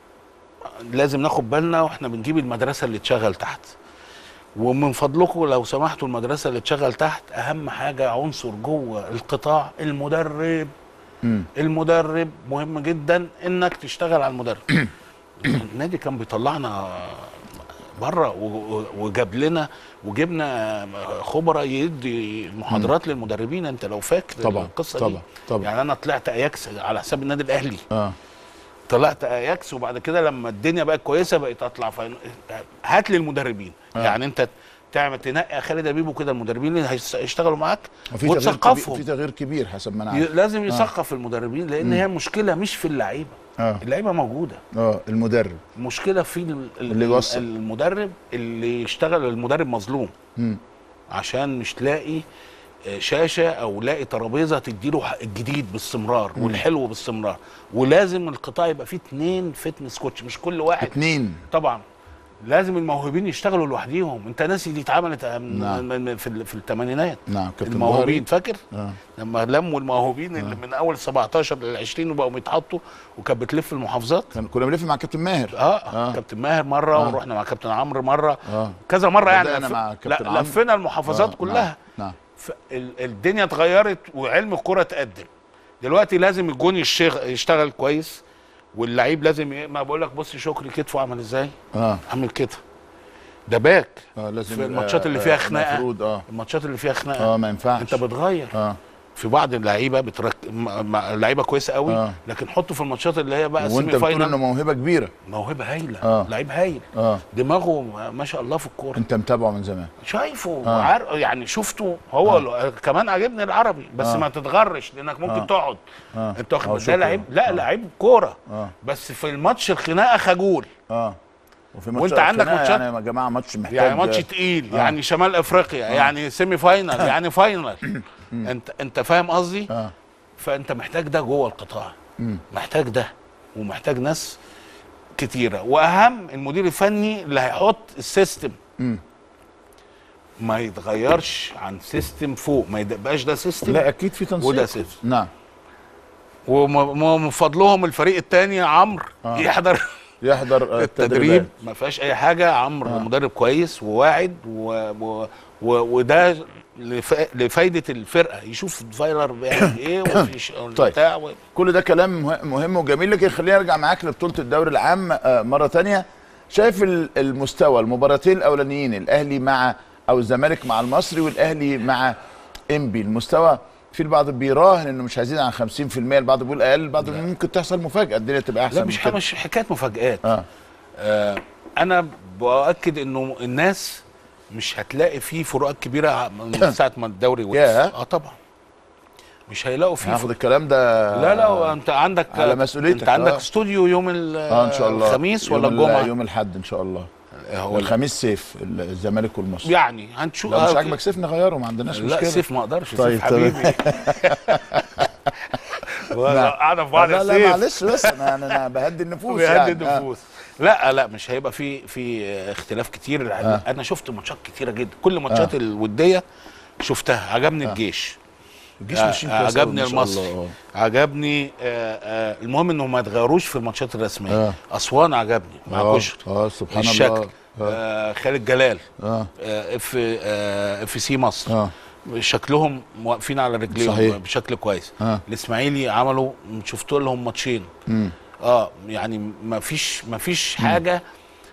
لازم ناخد بالنا واحنا بنجيب المدرسه اللي تشغل تحت ومن فضلكم لو سمحتوا المدرسه اللي تشغل تحت اهم حاجه عنصر جوه القطاع المدرب مم. المدرب مهم جدا انك تشتغل على المدرب النادي كان بيطلعنا بره و- و- وجاب لنا وجبنا خبراء يدي محاضرات للمدربين انت لو فاكر طبعا، القصه طبعا، دي طبعا. يعني انا طلعت اياكس على حساب النادي الاهلي اه طلعت اياكس وبعد كده لما الدنيا بقت كويسه بقيت اطلع فاين... هات لي المدربين آه. آه. يعني انت تعمل تنقي خالد ابيبو كده المدربين اللي هيس- هيشتغلوا معاك وفي تغيير كبير وتثقفهم في تغيير كبير حسب ما انا ي- عارف لازم يثقف المدربين لان هي المشكله مش في اللعيبه اه اللعيبه موجوده اه المدرب المشكله في ال- ال- اللي يوصل. المدرب اللي يشتغل المدرب مظلوم مم. عشان مش لاقي آه، شاشه او لاقي ترابيزه تديله ح- الجديد باستمرار والحلو باستمرار ولازم القطاع يبقى فيه اتنين فتنس كوتش مش كل واحد اتنين طبعا لازم الموهوبين يشتغلوا لوحديهم انت ناسي دي اتعملت من نعم. من- من- في ال- في الثمانينات نعم كابتن الموهوبين بهاري. فاكر اه لما لموا الموهوبين اللي من اول 17 لل 20 وبقوا يتحطوا وكانت بتلف المحافظات كان كنا بنلف مع كابتن ماهر اه, آه. آه. كابتن ماهر مره آه. آه. ورحنا مع كابتن عمرو مره اه كذا مره يعني بدأنا لف... مع كابتن لا عمرو. لفينا المحافظات آه، كلها نعم نعم ف... ال... الدنيا اتغيرت وعلم الكره اتقدم دلوقتي لازم الجون يشتغل, يشتغل كويس واللعيب لازم ي... ما بقول لك بص شكري كتفه عمل ازاي اه عامل كده ده باك اه لازم في يبقى- الماتشات اللي فيها آه، خناقة. مفروض اه الماتشات اللي فيها خناقه اه ما ينفعش انت بتغير اه في بعض اللعيبه بترك م- م- لعيبه كويسه قوي آه. آه. لكن حطه في الماتشات اللي هي بقى وانت سيمي بتقول انه فاينل موهبه كبيره موهبه هايله آه. آه. لعيب هايل اه دماغه ما شاء الله في الكوره انت متابعه من زمان شايفه آه. آه. عار... يعني شفته هو آه. كمان عاجبني العربي بس آه. آه. ما تتغرش لانك ممكن آه. آه. تقعد اه انت واخد آه، بالك؟ شكراً. ده لعيب لا آه. آه. لعيب كوره اه بس في الماتش الخناقه خجول اه وفي وانت عندك خناقة ماتشات- يعني يا جماعه ماتش محتاج يعني ماتش تقيل آه. آه. يعني شمال افريقيا آه. يعني سيمي فاينل يعني فاينل انت انت فاهم قصدي اه فانت محتاج ده جوه القطاع مم. محتاج ده ومحتاج ناس كتيره واهم المدير الفني اللي هيحط السيستم مم. ما يتغيرش عن سيستم فوق ما يبقاش ده سيستم لا اكيد في تنسيق وده سيستم نعم ومن فضلهم الفريق الثاني عمرو آه. يحضر يحضر آه، التدريب التدريبات ما فيهاش اي حاجه عمرو آه. مدرب كويس وواعد و... و... و... وده لف... لفايده الفرقه يشوف فايلر بيعمل ايه وفي طيب. بتاع و... كل ده كلام مه- مهم وجميل لكن خليني ارجع معاك لبطوله الدوري العام آه، مره تانية شايف ال- المستوى المباراتين الاولانيين الاهلي مع او الزمالك مع المصري والاهلي مع انبي المستوى في البعض بيراهن انه مش هيزيد عن 50% البعض بيقول اقل البعض بيقول ممكن تحصل مفاجاه الدنيا تبقى احسن لا من مش كده. مش حكايه مفاجآت اه آه انا باكد انه الناس مش هتلاقي فيه فروقات كبيره من ساعه ما الدوري وقف ياه. اه طبعا مش هيلاقوا فيه هاخد الكلام ده لا لا انت عندك على مسؤوليتك، انت عندك آه. استوديو يوم ال- اه ان شاء الله الخميس يوم ولا ال- الجمعه يوم الاحد ان شاء الله هو الخميس سيف ال- الزمالك والمصري يعني هنشوف لو مش آه، عاجبك سيف نغيره ما عندناش لا مشكله سيف ما اقدرش طيب، سيف حبيبي قاعده في بعض لا لا سيف معلش بس انا انا أنا بهدي النفوس بيهدي يعني آه. النفوس لا لا مش هيبقى في في اختلاف كتير آه. انا شفت ماتشات كتيره جدا كل ماتشات الوديه شفتها عجبني الجيش الجيش آه، ماشيين كويس أوي عجبني ما شاء المصري الله. عجبني آه، آه، المهم انهم ما يتغيروش في الماتشات الرسميه آه. اسوان عجبني مع اه كشري اه سبحان الشكل الله اه آه خالد جلال اه آه اف آه اف سي مصر اه شكلهم واقفين على رجليهم صحيح. بشكل كويس اه الاسماعيلي عملوا شفت لهم ماتشين مم. اه يعني ما فيش ما فيش حاجه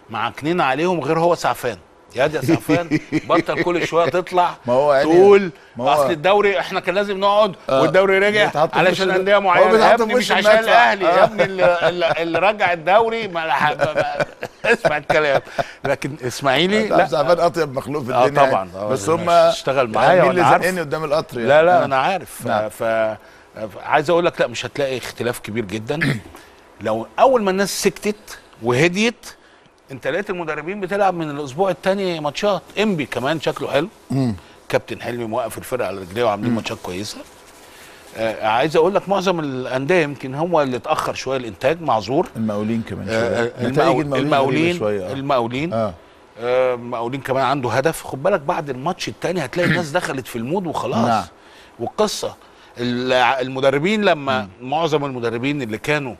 معكنين عليهم غير هو سعفان يا دي يا سعفان بطل كل شويه تطلع ما هو يعني تقول ما هو- اصل الدوري احنا كان لازم نقعد آه. والدوري رجع بيتحط في علشان وش- انديه هو معينه بيتحط يا في ابني وش مش عشان المدفع. الاهلي آه. يا ابني اللي, اللي- اللي رجع الدوري ما ما- ما- اسمع الكلام لكن اسماعيلي لا لا زعبان اطيب مخلوق في آه الدنيا طبعا يعني. آه، بس مش هم اشتغل معايا مين اللي وأنا عارف. زنقني قدام القطر يعني لا لا آه. انا عارف ف, نعم. ف... عايز اقول لك لا مش هتلاقي اختلاف كبير جدا لو اول ما الناس سكتت وهديت انت لقيت المدربين بتلعب من الاسبوع الثاني ماتشات انبي كمان شكله حلو كابتن حلمي موقف الفرقه على رجليه وعاملين ماتشات كويسه آه عايز اقول لك معظم الانديه يمكن هو اللي اتاخر شويه الانتاج معذور المقاولين كمان آه شويه نتائج المقاول- غريبة المقاولين شويه آه. المقاولين اه آه، المقاولين كمان عنده هدف خد بالك بعد الماتش التاني هتلاقي الناس دخلت في المود وخلاص نعم. والقصه الع- المدربين لما معظم المدربين اللي كانوا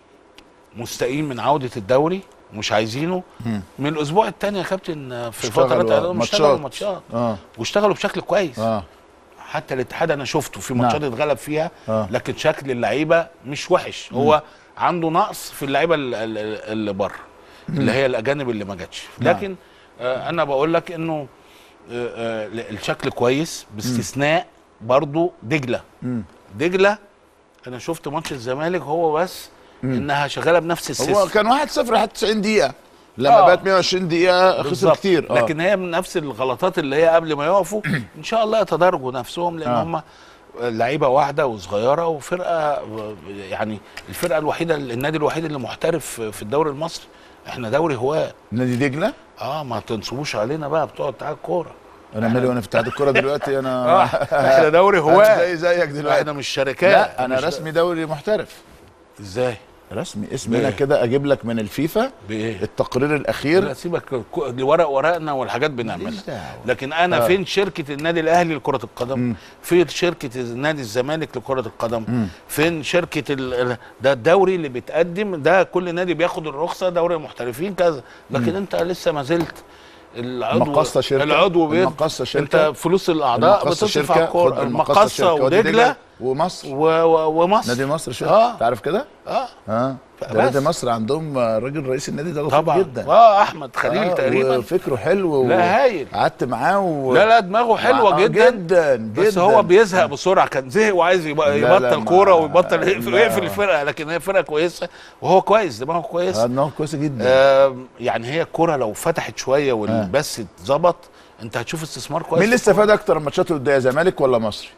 مستائين من عوده الدوري مش عايزينه من الاسبوع الثاني يا كابتن آه، في اشتغلوا فتره قالوا ماتشات. اشتغلوا ماتشات اه واشتغلوا بشكل كويس اه حتى الاتحاد انا شفته في نعم. ماتشات اتغلب فيها آه. لكن شكل اللعيبه مش وحش هو عنده نقص في اللعيبه ال- ال- اللي بره اللي هي الاجانب اللي ما جاتش نعم. لكن آه انا بقول لك انه آه آه الشكل كويس باستثناء برضو دجله مم. دجله انا شفت ماتش الزمالك هو بس انها شغاله بنفس السيستم هو كان 1-0 لحد 90 دقيقه لما آه. بقت 120 دقيقه خسر بالظبط. كتير آه. لكن هي من نفس الغلطات اللي هي قبل ما يقفوا ان شاء الله يتدارجوا نفسهم لان آه. هم لعيبه واحده وصغيره وفرقه يعني الفرقه الوحيده النادي الوحيد اللي محترف في الدوري المصري احنا دوري هواه نادي دجله اه ما تنصبوش علينا بقى بتوع اتحاد الكوره انا مالي وانا في اتحاد الكوره دلوقتي اه انا احنا دوري أنا هواه زي زيك دلوقتي احنا مش شركات لا انا مش- رسمي دوري محترف ازاي رسمي اسمي انا بإيه؟ كده اجيب لك من الفيفا بايه التقرير لا الاخير سيبك كو- الورق ورقنا والحاجات بنعملها ماليش دعوة. لكن انا آه. فين شركه النادي الاهلي لكره القدم مم. فين شركه نادي الزمالك لكره القدم فين شركه ال... ال- ده الدوري اللي بتقدم ده كل نادي بياخد الرخصه دوري المحترفين كذا لكن انت لسه ما زلت العضو المقاصة شركة. العضو بيد المقاصة شركة. انت فلوس الاعضاء المقصة بتصرف على شركه الكوره خد المقصه شركة. ودي ودجله ومصر و... و... ومصر نادي مصر شركه آه. تعرف كده؟ اه اه بس. ده نادي مصر عندهم آه، راجل رئيس النادي ده لطيف طبعا جدا اه احمد خليل آه، تقريبا وفكره حلو و- لا هايل قعدت معاه و... لا لا دماغه حلوه آه، جدا جدا جدا بس هو بيزهق بسرعه كان زهق وعايز يب- لا، يبطل ما- كوره ويبطل يقفل لا. يقفل الفرقه لكن هي فرقه كويسه وهو كويس دماغه كويس اه دماغه كويسه جدا آم، يعني هي الكوره لو فتحت شويه والبث اتظبط انت هتشوف استثمار كويس مين اللي في الكورة. استفاد اكتر الماتشات الوديه زمالك ولا مصري؟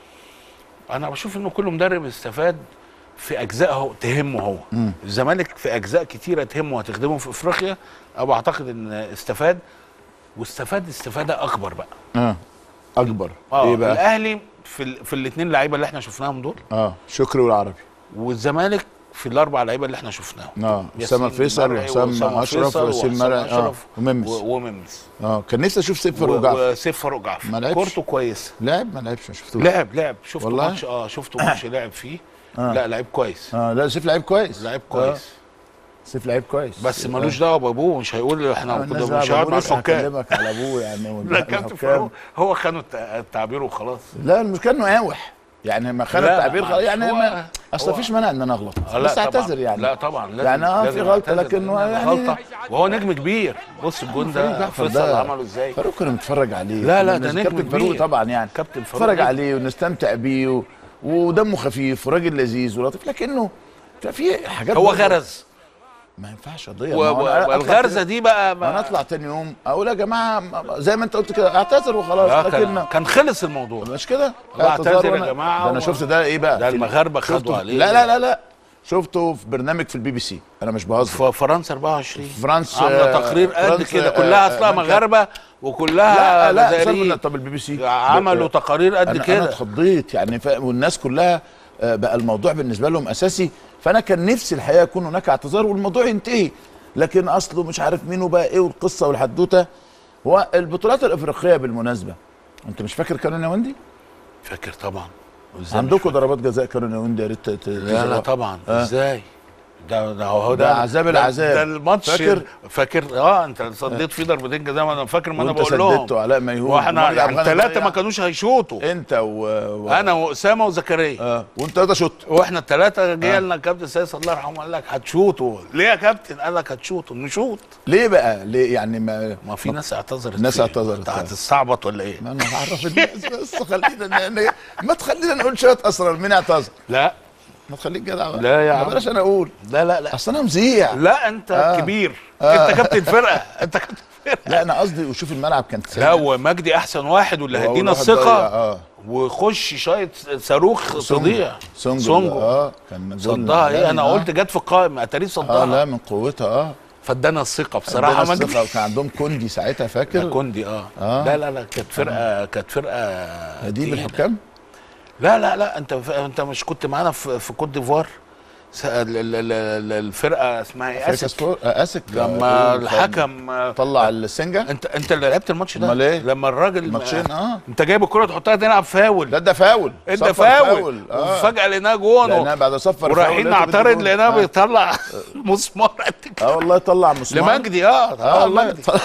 انا بشوف انه كل مدرب استفاد في اجزاء هو تهمه هو الزمالك في اجزاء كتيره تهمه وهتخدمه في افريقيا او اعتقد ان استفاد واستفاد استفاده اكبر بقى اه اكبر اه ايه بقى؟ الاهلي في ال... في الاثنين لعيبه اللي احنا شفناهم دول اه شكري والعربي والزمالك في الاربع لعيبه اللي احنا شفناهم اه اسامه ياسين الفيصل مرعي وحسام وأسامة اشرف فيصل وياسين وحسام مرعي اه أشرف وممس و- وممس اه كان نفسي اشوف سيف فاروق و- جعفر وسيف فاروق جعفر ما لعبش. كورته كويسه لعب ما لعبش ما شفتوش لعب لعب شفته والله؟ ماتش اه شفته ماتش لعب فيه آه. لا لعيب كويس اه لا سيف لعيب كويس لعيب آه. كويس سيف لعيب كويس بس ملوش دعوه بابوه مش هيقول احنا الناس كنا بقى مش هقعد بقول مع لسه الحكام هكلمك على ابوه يعني لا والحكام. كابتن فاروق هو خانوا الت- التعبير وخلاص لا المشكله انه قاوح يعني ما خان لا، التعبير ما- خلاص يعني هو- ما اصل هو- مفيش مانع ان انا اغلط آه، لا بس طبعاً. اعتذر يعني لا طبعا لازم يعني اه في لازم غلطه أعتذر لكن هو لأن يعني غلطه وهو نجم كبير بص الجون فاروق ده جعفر فيصل ده- عمله ازاي فاروق كنا بنتفرج عليه لا، لا، كنا ده كابتن نجم فاروق كبير. طبعا يعني كابتن فاروق نتفرج نجم. عليه ونستمتع بيه و... ودمه خفيف وراجل لذيذ ولطيف لكنه في حاجات هو برضه غرز ما ينفعش اضيع و- ما هو أنا و- أطلع والغرزه كده- دي بقى ما انا اطلع تاني يوم اقول يا جماعه ما- زي ما انت قلت كده اعتذر وخلاص لا، لكن كان, كان خلص الموضوع مش كده لا، اعتذار اعتذر يا وأنا- جماعة ده انا و- شفت ده ايه بقى ده في ال- المغاربة شفته خدوا في- عليه. لا لا لا لا شفته في برنامج في البي بي سي انا مش بهزر في فرنسا 24 فرنسا- عامله تقرير قد فرنسا- كده كلها آه، اصلها من كان- مغاربه وكلها لا لا جزائريين. سيبنا- طب البي بي سي عملوا تقارير قد انا انا كده اتخضيت يعني ف... والناس كلها آه، بقى الموضوع بالنسبه لهم اساسي فانا كان نفسي الحقيقه يكون هناك اعتذار والموضوع ينتهي لكن اصله مش عارف مين وبقى ايه والقصه والحدوته هو البطولات الافريقيه بالمناسبه انت مش فاكر كانون ياوندي فاكر طبعا وإزاي مش عندكم ضربات جزاء كانون ياوندي يا ريت ت- ت- لا لا تزرعوا. طبعا آه. ازاي ده ده هو ده عذاب العذاب. ده الماتش فاكر؟ فاكر اه انت صديت فيه ضربتين جزاء ما انا فاكر ما انا وانت بقول لهم سددته علاء ميهوب واحنا ومجدي عبد يعني الغني ثلاثه ضيع. ما كانوش هيشوطوا انت و... و... انا واسامه وزكريا اه وانت ثلاثه شوط واحنا الثلاثه جه لنا الكابتن سيد الله يرحمه قال لك هتشوطوا ليه يا كابتن قال لك هتشوطوا نشوط ليه بقى ليه يعني ما ما في ناس اعتذرت ناس فيه. اعتذرت. انت هتستعبط ولا ايه ما انا هعرف الناس بس خلينا ن- ن- ما تخلينا نقول شويه اسرار مين اعتذر لا ما تخليك جدع بقى. لا يا ما عم. بلاش انا اقول لا لا لا اصل انا مذيع لا انت آه. كبير آه. انت كابتن فرقه انت كابتن فرقه لا انا قصدي وشوف الملعب كان لا ومجدي احسن واحد واللي وأول هيدينا واحد ضيع، الثقه اه وخش شايط صاروخ تضيع سونجو سونجو اه كان جول صدها ايه انا آه. قلت جت في القائم اتاريه اه صدها لا من قوتها اه فادانا الثقه بصراحه عندنا مجدي الثقة، وكان عندهم كوندي ساعتها فاكر كوندي اه. آه. لا لا لا كانت فرقه كانت فرقه هديب تقيلة. الحكام لا لا لا انت انت مش كنت معانا في في كوت ديفوار س- ال- ال- ال- ال- الفرقه اسمها ايه افريكا اسك سبور آه، اسك لما آه، الحكم آه، طلع السنجه انت انت اللي لعبت الماتش ده امال ايه؟ لما الراجل ماتشين اه انت جايب الكره تحطها تلعب فاول ده ده فاول انت صفر فاول اه وفجاه لقيناه جون لانها بعد صفر ورايحين فاول لقيته نعترض بيجي لقيناه جون. آه. بيطلع مسمار قد كده. اه والله طلع مسمار لمجدي اه اه اه والله مجدي طلع-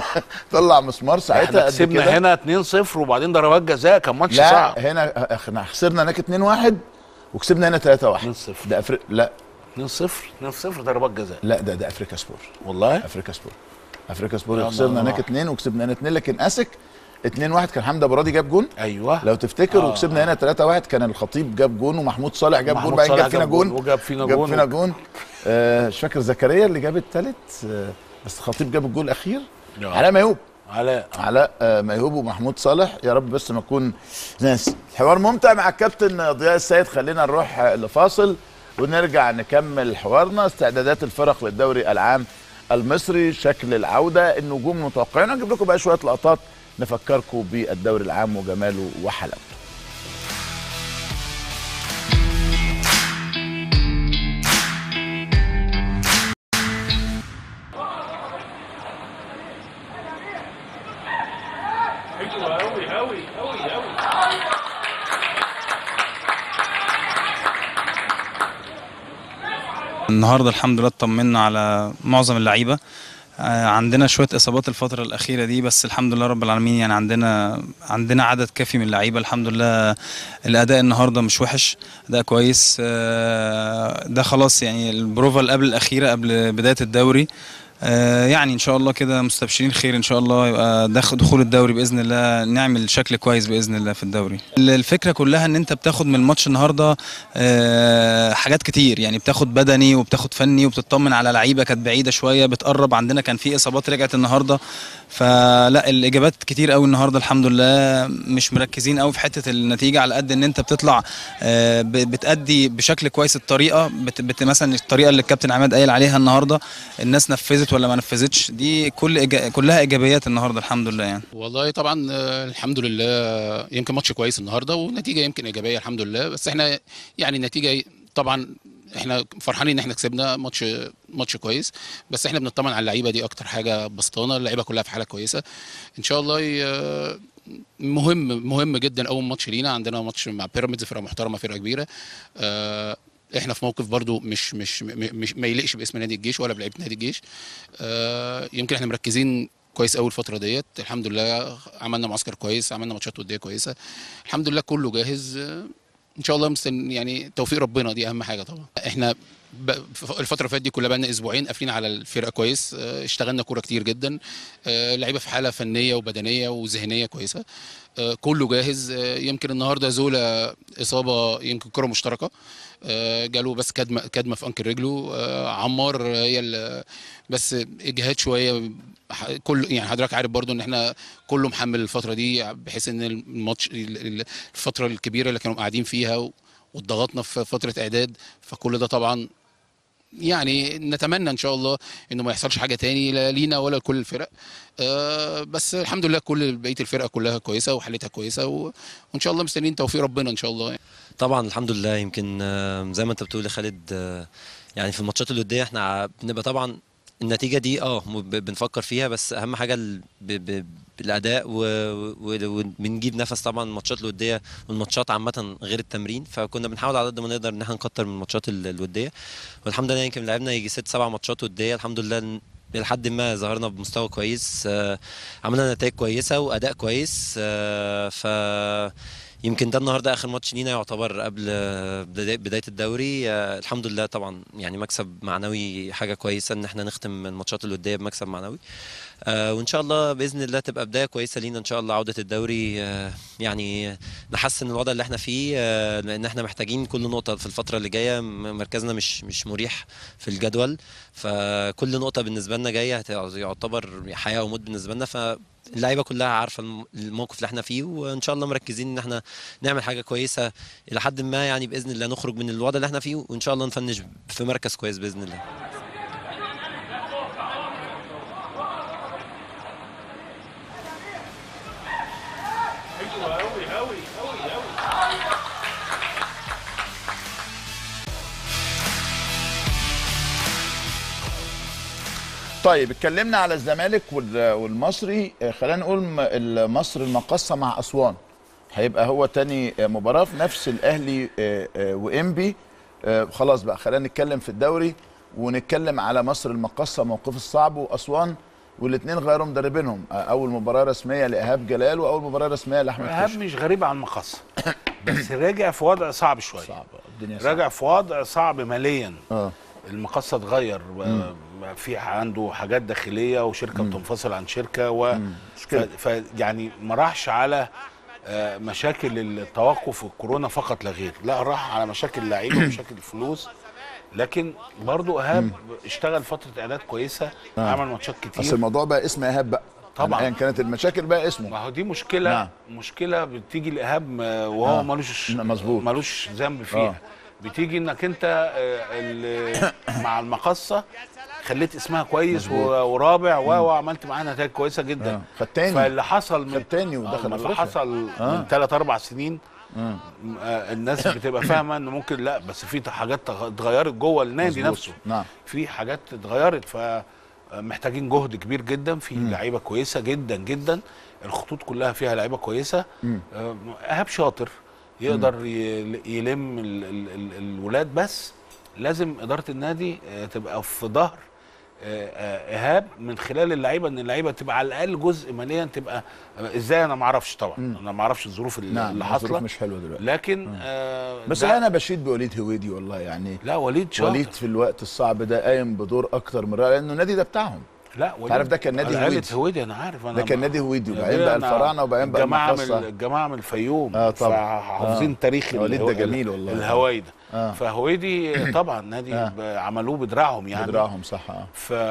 طلع مسمار احنا ساعتها قد كسبنا كده هنا 2-0 وبعدين ضربات جزاء كان ماتش لا صعب هنا احنا خسرنا هناك 2-1 وكسبنا هنا 3-1 2-0. ده أفريق لا 2-0 2-0 ضربات جزاء لا ده ده افريكا سبور والله افريكا سبور افريكا سبور يا خسرنا الله. هناك 2 وكسبنا هنا 2 لكن اسك 2-1 كان حمدي ابو راضي جاب جون ايوه لو تفتكر آه. وكسبنا هنا 3-1 كان الخطيب جاب جون ومحمود صالح جاب جون محمود بعدين صالح جاب فينا جون وجاب فينا جاب جون فينا جون آه، مش فاكر زكريا اللي جاب الثالث بس الخطيب جاب الجول الاخير يا. علاء ميوب علاء علاء آه، ميهوب ومحمود صالح يا رب بس ما اكون ناس حوار ممتع مع الكابتن ضياء السيد خلينا نروح آه، لفاصل ونرجع نكمل حوارنا استعدادات الفرق للدوري العام المصري شكل العوده النجوم المتوقعين هنجيب لكم بقى شويه لقطات نفكركم بالدوري العام وجماله وحلاوته النهارده الحمد لله اطمنا على معظم اللعيبه آه، عندنا شويه اصابات الفتره الاخيره دي بس الحمد لله رب العالمين يعني عندنا عندنا عدد كافي من اللعيبه الحمد لله الاداء النهارده مش وحش اداء كويس آه، ده خلاص يعني البروفا اللي قبل الاخيره قبل بدايه الدوري آه، يعني ان شاء الله كده مستبشرين خير ان شاء الله يبقى دخ- دخول الدوري باذن الله نعمل شكل كويس باذن الله في الدوري الفكره كلها ان انت بتاخد من الماتش النهارده آه، حاجات كتير يعني بتاخد بدني وبتاخد فني وبتطمن على لعيبه كانت بعيده شويه بتقرب عندنا كان في اصابات رجعت النهارده فلا الاجابات كتير قوي النهارده الحمد لله مش مركزين قوي في حته النتيجه على قد ان انت بتطلع آه، ب- بتأدي بشكل كويس الطريقه بت بت مثلا الطريقه اللي الكابتن عماد قايل عليها النهارده الناس نفذت ولا ما نفذتش دي كل إيجا- كلها ايجابيات النهارده الحمد لله يعني والله طبعا آه، الحمد لله يمكن ماتش كويس النهارده ونتيجه يمكن ايجابيه الحمد لله بس احنا يعني النتيجه طبعا احنا فرحانين ان احنا كسبنا ماتش ماتش كويس بس احنا بنطمن على اللعيبه دي اكتر حاجه بسطانه اللعيبه كلها في حاله كويسه ان شاء الله ي- مهم مهم جدا اول ماتش لينا عندنا ماتش مع بيراميدز فرقه محترمه فرقه كبيره آه، احنا في موقف برضو مش مش م- مش ما يليقش باسم نادي الجيش ولا بلعيبه نادي الجيش آه، يمكن احنا مركزين كويس قوي الفتره ديت الحمد لله عملنا معسكر كويس عملنا ماتشات وديه كويسه الحمد لله كله جاهز آه، ان شاء الله مستن يعني توفيق ربنا دي اهم حاجه طبعا احنا ب- ف- الفتره اللي فاتت دي كلها بقى اسبوعين قافلين على الفرقه كويس آه، اشتغلنا كوره كتير جدا آه، لعيبه في حاله فنيه وبدنيه وذهنيه كويسه آه، كله جاهز آه، يمكن النهارده زولا اصابه يمكن كره مشتركه آه، جاله بس كدمه كدمه في انكل رجله آه، عمار آه، هي ال- بس اجهاد شويه ح- كل يعني حضرتك عارف برضو ان احنا كله محمل الفتره دي بحيث ان الماتش ال- ال- الفتره الكبيره اللي كانوا قاعدين فيها و- واتضغطنا في فتره اعداد فكل ده طبعا يعني نتمنى ان شاء الله انه ما يحصلش حاجه تاني لا لينا ولا لكل الفرق آه بس الحمد لله كل بقيه الفرقه كلها كويسه وحالتها كويسه و... وان شاء الله مستنيين توفيق ربنا ان شاء الله يعني. طبعا الحمد لله يمكن آه، زي ما انت بتقول يا خالد آه، يعني في الماتشات الوديه احنا ع- بنبقى طبعا النتيجة دي اه م- ب- بنفكر فيها بس أهم حاجة ال- ب- ب- بالأداء و- و- وبنجيب نفس طبعا الماتشات الودية والماتشات عامة غير التمرين فكنا بنحاول على قد ما نقدر إن احنا نكتر من الماتشات ال- الودية والحمد لله يمكن لعبنا يجي ست سبع ماتشات ودية الحمد لله ن- لحد ما ظهرنا بمستوى كويس آه، عملنا نتائج كويسة وأداء كويس آه، ف يمكن ده النهارده اخر ماتش لينا يعتبر قبل بداية- بدايه الدوري آه، الحمد لله طبعا يعني مكسب معنوي حاجه كويسه ان احنا نختم الماتشات الوديه بمكسب معنوي آه، وان شاء الله باذن الله تبقى بدايه كويسه لينا ان شاء الله عوده الدوري آه، يعني نحسن الوضع اللي احنا فيه آه، لان احنا محتاجين كل نقطه في الفتره اللي جايه م- مركزنا مش مش مريح في الجدول فكل نقطه بالنسبه لنا جايه هت- يعتبر حياه وموت بالنسبه لنا فاللعيبه كلها عارفه الم- الموقف اللي احنا فيه وان شاء الله مركزين ان احنا نعمل حاجه كويسه الى حد ما يعني باذن الله نخرج من الوضع اللي احنا فيه وان شاء الله نفنش في مركز كويس باذن الله طيب اتكلمنا على الزمالك وال- والمصري آه، خلينا نقول م- المصر المقصه مع اسوان هيبقى هو تاني آه، مباراه في نفس الاهلي آه، آه، وانبي آه، خلاص بقى خلينا نتكلم في الدوري ونتكلم على مصر المقصه موقف الصعب واسوان والاثنين غيروا مدربينهم آه، اول مباراه رسميه لايهاب جلال واول مباراه رسميه لاحمد ايهاب كشك مش غريب عن المقص بس راجع في وضع صعب شويه صعب الدنيا صعبة. راجع في وضع صعب ماليا اه المقص اتغير بقى- بقى في عنده حاجات داخليه وشركه بتنفصل عن شركه و مشكلة. ف... ف... يعني ما راحش على آه، مشاكل التوقف الكورونا فقط لا غير لا راح على مشاكل اللعيبه ومشاكل الفلوس لكن برضو ايهاب اشتغل فتره اعداد كويسه آه. عمل ماتشات بس كتير الموضوع بقى اسم ايهاب بقى طبعاً. يعني كانت المشاكل بقى اسمه ما هو دي مشكله نعم. مشكله بتيجي لايهاب م- وهو آه. ملوش مظبوط. ملوش ذنب فيها آه. بتيجي انك انت آه، ال- مع المقصه خليت اسمها كويس و- ورابع و- وعملت معاها نتائج كويسه جدا آه. خد تاني فاللي حصل خد تاني ودخل آه، اللي أفريقيا. حصل آه. من ثلاث اربع سنين آه. آه، الناس بتبقى فاهمه ان ممكن لا بس في حاجات تغ- اتغيرت جوه النادي مظبوط. نفسه نعم في حاجات اتغيرت فمحتاجين جهد كبير جدا في لعيبه كويسه جدا جدا الخطوط كلها فيها لعيبه كويسه مم. آه، ايهاب شاطر يقدر ي- يلم ال ال ال الولاد بس لازم اداره النادي آه، تبقى في ظهر آه، آه، ايهاب من خلال اللعيبه ان اللعيبه تبقى على الاقل جزء ماليا تبقى آه، ازاي انا ما اعرفش طبعا انا ما اعرفش الظروف اللي, نعم اللي الظروف حاصله مش حلوه دلوقتي لكن آه بس ده- انا بشيد بوليد هويدي والله يعني لا وليد شاطر وليد في الوقت الصعب ده قايم بدور اكتر من رائع لانه النادي ده بتاعهم لا وليد عارف ده كان نادي عائلة هويدي. هويدي انا عارف انا ده كان نادي هويدي يا وبعدين بيه بقى أنا الفراعنه وبعدين بقى الجماعه من المقصه الجماعه من الفيوم آه طبعا. فحافظين آه. تاريخ وليد الهو- ده جميل والله. الهوايده آه. فهويدي طبعا نادي آه. ب- عملوه بدراعهم يعني بدراعهم صح اه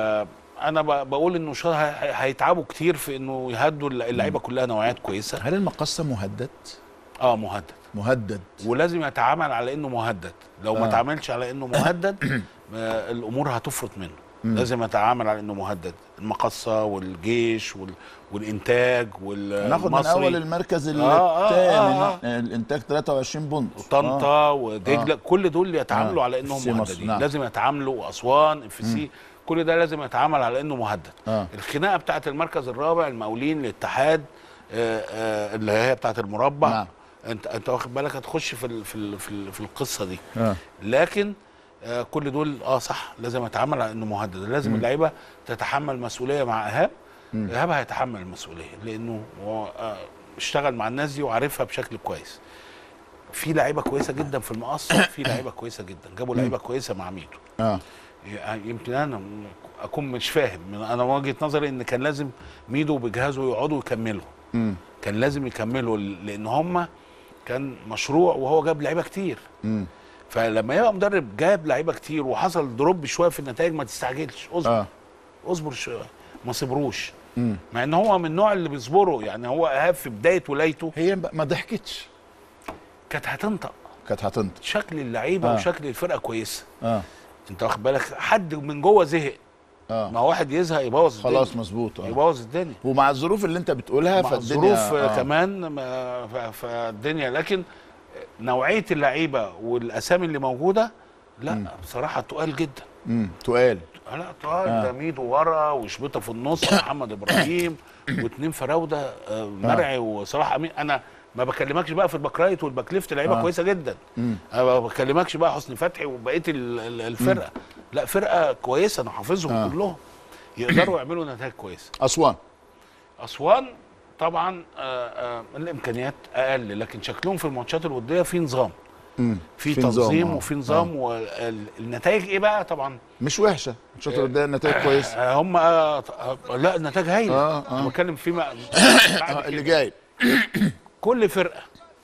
فانا ب- بقول انه شا- هي- هيتعبوا كتير في انه يهدوا اللعيبه كلها نوعيات كويسه هل المقصه مهدد؟ اه مهدد مهدد ولازم يتعامل على انه مهدد لو ما آه. تعاملش على انه مهدد آه، الامور هتفرط منه مم. لازم يتعامل على انه مهدد المقصه والجيش وال... والانتاج والمصري ناخد من اول المركز آه، آه، الثامن آه. الانتاج 23 بونت وطنطا آه. ودجله كل دول يتعاملوا آه. على انهم FC مصر، مهددين نعم. لازم يتعاملوا واسوان اف سي كل ده لازم يتعامل على انه مهدد اه الخناقه بتاعت المركز الرابع المقاولين الاتحاد آه، آه، اللي هي بتاعت المربع نعم. انت انت واخد بالك هتخش في ال... في ال... في, ال... في القصه دي اه لكن آه، كل دول اه صح لازم يتعامل على انه مهدد لازم اللعيبه تتحمل مسؤوليه مع ايهاب ايهاب هيتحمل المسؤوليه لانه هو آه، اشتغل مع الناس دي وعارفها بشكل كويس في لعيبه كويسه جدا في المقص في لعيبه كويسه جدا جابوا لعيبه كويسه مع ميدو اه يعني يمكن انا م- اكون مش فاهم من- انا وجهه نظري ان كان لازم ميدو بجهازه يقعدوا يكملوا امم كان لازم يكملوا ل- لان هم كان مشروع وهو جاب لعيبه كتير امم فلما يبقى مدرب جاب لعيبه كتير وحصل دروب شويه في النتائج ما تستعجلش اصبر اه آه. اصبر شويه ما صبروش امم مع ان هو من النوع اللي بيصبروا يعني هو ايهاب في بدايه ولايته هي ب- ما ضحكتش كانت هتنطق كانت هتنطق شكل اللعيبه آه. آه. وشكل الفرقه كويسه اه انت واخد بالك حد من جوه زهق ما اه هو واحد يزهق يبوظ خلاص الدنيا. مظبوط اه يبوظ الدنيا ومع الظروف اللي انت بتقولها مع فالدنيا الظروف آه. آه. كمان ما- ف- فالدنيا لكن نوعيه اللعيبه والاسامي اللي موجوده لا بصراحه تقال جدا امم تقال لا طاهر ده ميدو ورا وشبيطه في النص محمد ابراهيم واثنين فراوده آه، مرعي وصلاح امين انا ما بكلمكش بقى في الباك رايت والباك ليفت لعيبه آه. كويسه جدا انا ما بكلمكش بقى حسني فتحي وبقيه ال- ال- الفرقه لا فرقه كويسه انا حافظهم آه. كلهم يقدروا يعملوا نتائج كويسه اسوان اسوان طبعا آه، آه، الامكانيات اقل لكن شكلهم في الماتشات الوديه في نظام مم. في في نظام، تنظيم آه. وفي نظام والنتائج ايه بقى طبعا مش وحشه الشوط اللي قدام نتائج كويسه آه، هم آه، آه، لا النتائج هايله آه، آه. انا بتكلم فيما بعد آه، اللي كده. جاي كل فرقه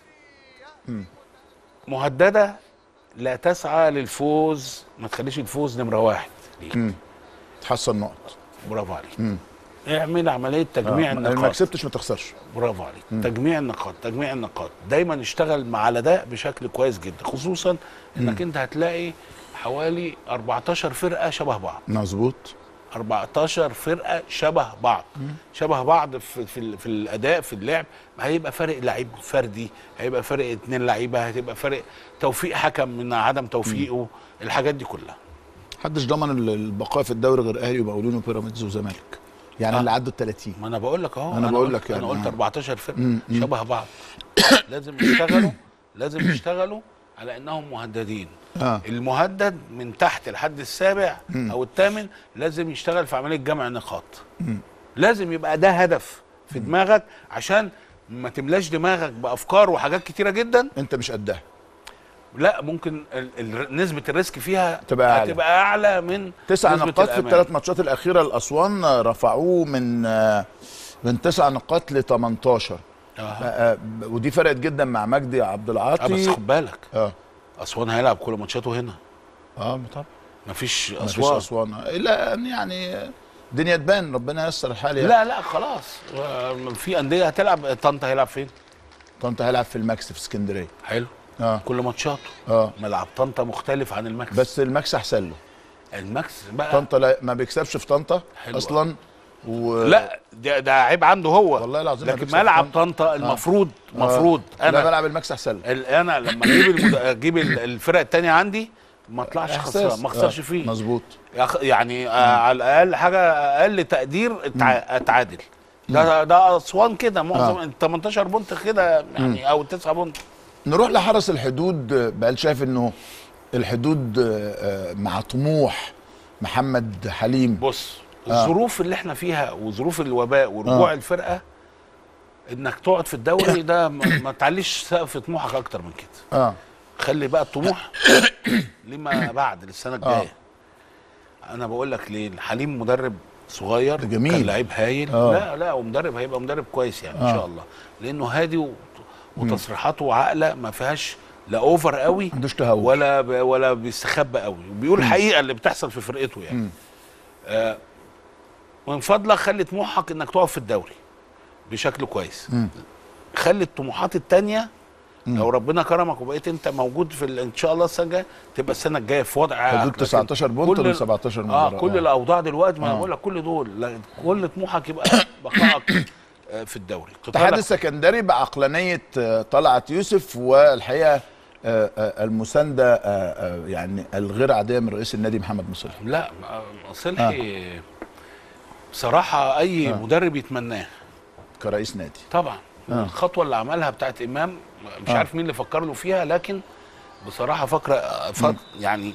مهدده لا تسعى للفوز ما تخليش الفوز نمره واحد ليك. تحصل نقط برافو عليك اعمل عمليه تجميع آه، ما النقاط كسبتش ما تخسرش برافو عليك تجميع النقاط تجميع النقاط دايما اشتغل مع على ده بشكل كويس جدا خصوصا انك انت هتلاقي حوالي 14 فرقه شبه بعض مظبوط 14 فرقه شبه بعض شبه بعض في في, ال- في الاداء في اللعب هيبقى فرق لعيب فردي هيبقى فرق اتنين لعيبه هتبقى فرق توفيق حكم من عدم توفيقه الحاجات دي كلها محدش ضمن ال- البقاء في الدوري غير اهلي ومقاولين وبيراميدز وزمالك يعني آه. اللي عدوا ال 30 ما انا بقول لك اهو أنا بقول قلت- لك يعني، انا قلت آه. 14 فرقه مم، مم. شبه بعض لازم يشتغلوا لازم يشتغلوا على انهم مهددين اه المهدد من تحت لحد السابع او الثامن لازم يشتغل في عمليه جمع نقاط لازم يبقى ده هدف في دماغك عشان ما تملاش دماغك بافكار وحاجات كتيره جدا انت مش قدها لا ممكن ال ال نسبه الريسك فيها تبقى أعلى. هتبقى اعلى من تسع نسبة نقاط في الأمان. الثلاث ماتشات الاخيره الاسوان آه، رفعوه من آه، من تسع نقاط ل 18 آه. آه، ب- ودي فرقت جدا مع مجدي عبد آه بس العاطي خد بالك اه اسوان هيلعب كل ماتشاته هنا اه طبعا مفيش مفيش اسوان اسوان الا ان يعني الدنيا تبان ربنا ييسر الحال يعني لا لا خلاص آه، في انديه هتلعب طنطا هيلعب فين؟ طنطا هيلعب في الماكس في اسكندريه حلو اه كل ماتشاته اه ملعب طنطا مختلف عن الماكس بس الماكس احسن له الماكس بقى طنطا لا ما بيكسبش في طنطا حلو اصلا و... لا ده, ده عيب عنده هو والله العظيم ما لكن بيكسب ملعب طنطا. طنطا المفروض المفروض لا انا ملعب الماكس احسن له ال- انا لما اجيب المد... اجيب ال- الفرق التانية عندي ما اطلعش إحساس. خسران ما اخسرش آه، فيه مظبوط يخ- يعني آه على الاقل حاجه اقل تقدير اتع- اتعادل ده ده اسوان كده معظم آه. ال 18 بونت كده يعني او 9 بونت نروح لحرس الحدود آه، بقى شايف انه الحدود آه، آه، مع طموح محمد حليم بص آه. الظروف اللي احنا فيها وظروف الوباء ورجوع آه. الفرقه انك تقعد في الدوري ده ما, ما تعليش سقف طموحك اكتر من كده اه خلي بقى الطموح لما بعد للسنه الجايه انا بقول لك ليه حليم مدرب صغير جميل. كان لعيب هايل آه. لا لا ومدرب هيبقى مدرب كويس يعني ان آه. شاء الله لانه هادي و... وتصريحاته عاقله ما فيهاش لا اوفر قوي ما عندوش تهور ولا ب... ولا بيستخبى قوي وبيقول الحقيقه اللي بتحصل في فرقته يعني آه من فضلك خلي طموحك انك تقف في الدوري بشكل كويس مم. خلي الطموحات التانية لو ربنا كرمك وبقيت انت موجود في ال- ان شاء الله السنه الجايه تبقى السنه الجايه في وضع حدود لكن 19 بونت كل ولا ال- 17 اه مباراه كل الاوضاع دلوقتي ما انا آه. بقول لك كل دول لا، كل طموحك يبقى بقائك آه، في الدوري الاتحاد قتالك السكندري بعقلانيه آه، طلعت يوسف والحقيقه آه، آه، المسانده آه، آه، يعني الغير عاديه من رئيس النادي محمد مصلح لا آه، صلحي بصراحه اي آه. مدرب يتمناه كرئيس نادي طبعا آه. الخطوه اللي عملها بتاعت امام مش آه. عارف مين اللي فكر له فيها لكن بصراحه فكره فك يعني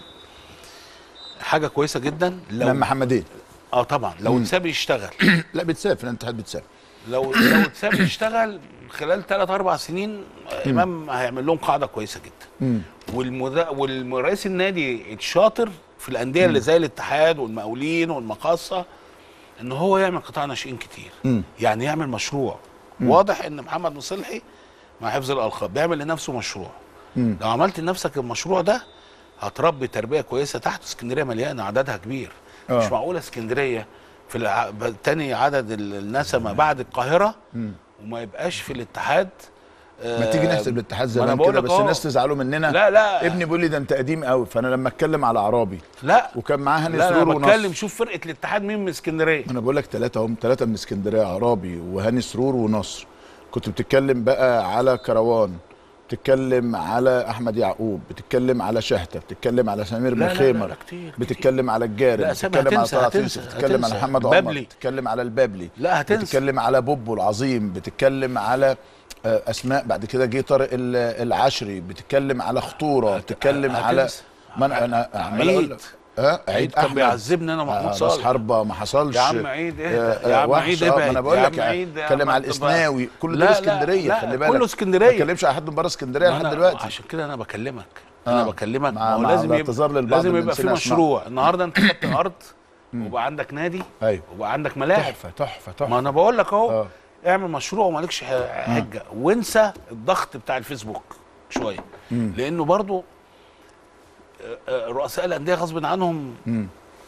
حاجه كويسه جدا لو لما محمدين اه طبعا لو اتساب يشتغل لا بتسافر الاتحاد بتسافر لو لو اتساب يشتغل خلال ثلاث اربع سنين امام هيعمل لهم قاعده كويسه جدا مم. والمدا... والرئيس النادي الشاطر في الانديه اللي زي الاتحاد والمقاولين والمقاصه ان هو يعمل قطاع ناشئين كتير مم. يعني يعمل مشروع واضح ان محمد مصلحي مع حفظ الالقاب بيعمل لنفسه مشروع مم. لو عملت لنفسك المشروع ده هتربي تربيه كويسه تحت اسكندريه مليانه عددها كبير آه. مش معقوله اسكندريه في الع... ب- تاني عدد ال- الناس ما بعد القاهره مم. وما يبقاش في الاتحاد ما تيجي نحسب الاتحاد ما أنا زمان بقول كده لك بس أهو. الناس تزعلوا مننا لا لا ابني بيقول لي ده انت قديم قوي فانا لما اتكلم على عرابي لا وكان معاه هاني لا سرور انا ونصر بتكلم شوف فرقه الاتحاد مين من اسكندريه انا بقول لك ثلاثه هم ثلاثه من اسكندريه عرابي وهاني سرور ونصر كنت بتتكلم بقى على كروان بتتكلم على احمد يعقوب بتتكلم على شهته بتتكلم على سمير لا، بن لا، خيمر لا، كتير، كتير. بتتكلم على الجاري لا، سامع، بتتكلم على هتنسى، طلعت هتنسى، يوسف بتتكلم على هتنسى. محمد عمر بابلي. بتتكلم على البابلي لا، هتنسى. بتتكلم على بوبو العظيم بتتكلم على آه، اسماء بعد كده جه طارق ال- العشري بتتكلم على خطوره بتتكلم هتنسى. على ما انا انا عمال اقول عيد. لك اه عيد كان بيعذبني انا محمود راس صالح حربه ما حصلش يا عم عيد اهدى. آه، يا آه، عم وحش. عيد آه، ما ابعد. انا بقول يا لك عم عيد يا اتكلم عم على أنت بقى- الاسناوي كل لا، دول لا، اسكندريه لا، خلي بالك كله ما اسكندريه اتكلمش على حد من بره اسكندريه ما لحد أنا- دلوقتي عشان كده انا بكلمك آه. انا بكلمك مع- ما هو مع لازم الاعتذار يبقى للبعض لازم اللي يبقى في نسينا اسمائهم. مشروع النهارده انت خدت ارض وبقى عندك نادي ايوه وبقى عندك ملاعب تحفه تحفه ما تحفه انا بقول لك اهو آه. اعمل مشروع ومالكش ح- حجه وانسى الضغط بتاع الفيسبوك شويه لانه برضو آه، آه، رؤساء الانديه غصب عنهم مم.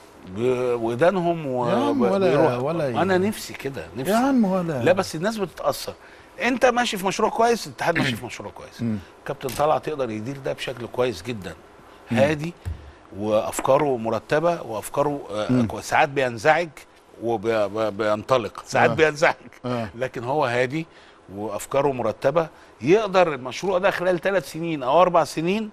بودانهم و... يا عم ولا- بيروح. ولا ي- انا نفسي كده نفسي يا عم ولا لا بس الناس بتتاثر انت ماشي في مشروع كويس الاتحاد ماشي في مشروع كويس مم. كابتن طلعت يقدر يدير ده بشكل كويس جدا هادي وافكاره مرتبه وافكاره آه، كويس. ساعات بينزعج وبينطلق ساعات آه. بينزعج آه. لكن هو هادي وافكاره مرتبه يقدر المشروع ده خلال ثلاث سنين او اربع سنين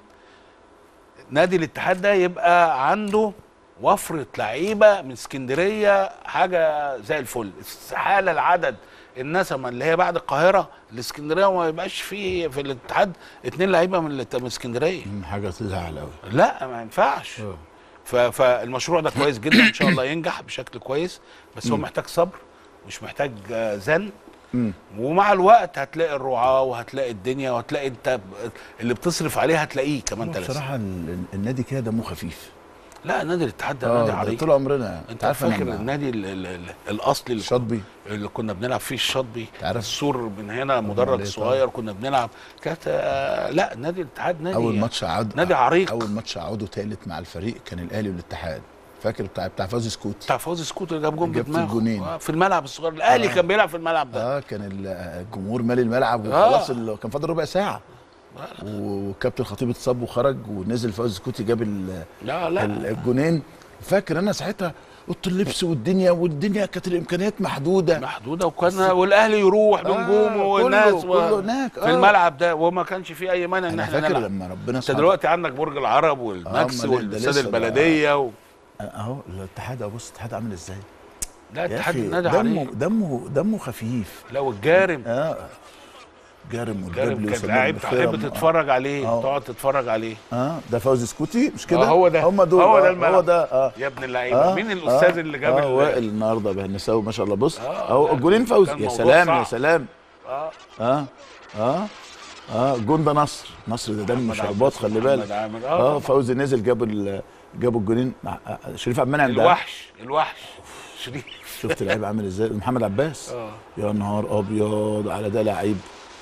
نادي الاتحاد ده يبقى عنده وفرة لعيبة من اسكندرية حاجة زي الفل استحالة العدد النسمة اللي هي بعد القاهرة الاسكندرية وما يبقاش فيه في الاتحاد اتنين لعيبة من الات- من اسكندرية مم، حاجه تزعل قوي لا ما ينفعش ف- فالمشروع ده كويس جدا ان شاء الله ينجح بشكل كويس بس هو محتاج صبر مش محتاج آه، زن مم. ومع الوقت هتلاقي الرعاة وهتلاقي الدنيا وهتلاقي انت ب- اللي بتصرف عليه هتلاقيه كمان ثلاث بصراحه ال- النادي كده دمه خفيف لا نادي الاتحاد ده اه نادي ده عريق طول عمرنا انت عارف فاكر أنا النادي ال ال ال الاصلي اللي, الشاطبي اللي كنا بنلعب فيه الشاطبي عارف. السور من هنا مدرج عليه صغير كنا بنلعب كانت آه، لا نادي الاتحاد نادي اول ماتش عاد نادي عريق. اول ماتش عوده ثالث مع الفريق كان الاهلي والاتحاد فاكر بتاع بتاع فوزي سكوت بتاع فوزي سكوتر جاب جون جاب في بدماغه الجونين. آه، في الملعب الصغير الاهلي كان بيلعب في الملعب ده اه كان ال- الجمهور مالي الملعب آه. وخلاص ال- كان فاضل ربع ساعه وكابتن خطيب اتصاب وخرج ونزل فوزي سكوتي جاب ال- لا لا ال- الجونين فاكر انا ساعتها اوضه اللبس والدنيا والدنيا كانت الامكانيات محدوده محدوده وكان والاهلي يروح بنجومه كله- والناس و- كله هناك، في آه. الملعب ده وما كانش فيه اي مانع ان انا احنا فاكر نلعب لما ربنا انت سبحانه دلوقتي عندك برج العرب والماكس أمال ده والاستاد لسه ده- البلديه و... اهو الاتحاد اهو بص الاتحاد عامل ازاي لا يا اتحاد اخي النادي دمه عريق دمه دمه خفيف لا والجارم اه جارم جارم والبابلي كان وسمير لعيب بخيرم. تحب تتفرج عليه آه. تقعد تتفرج عليه اه ده فوزي سكوتي مش كده آه، هو ده. هم دول هو ده آه، الملعب. هو ده اه يا ابن اللعيبه آه، مين الاستاذ آه، اللي جاب اه ال- وائل النهارده بهنساوي ما شاء الله بص آه، اهو لا، الجولين فوزي كان يا موضوع سلام يا صعب. سلام اه اه اه اه الجون ده نصر نصر ده دم محمد شربات عباس خلي ومحمد بالك عامر. اه, اه طبعاً. فوزي نزل جاب ال- جابوا الجولين مع- آه، شريف عبد المنعم ده الوحش الوحش شريف شفت اللعيب عامل ازاي محمد عباس اه يا نهار ابيض على ده لعيب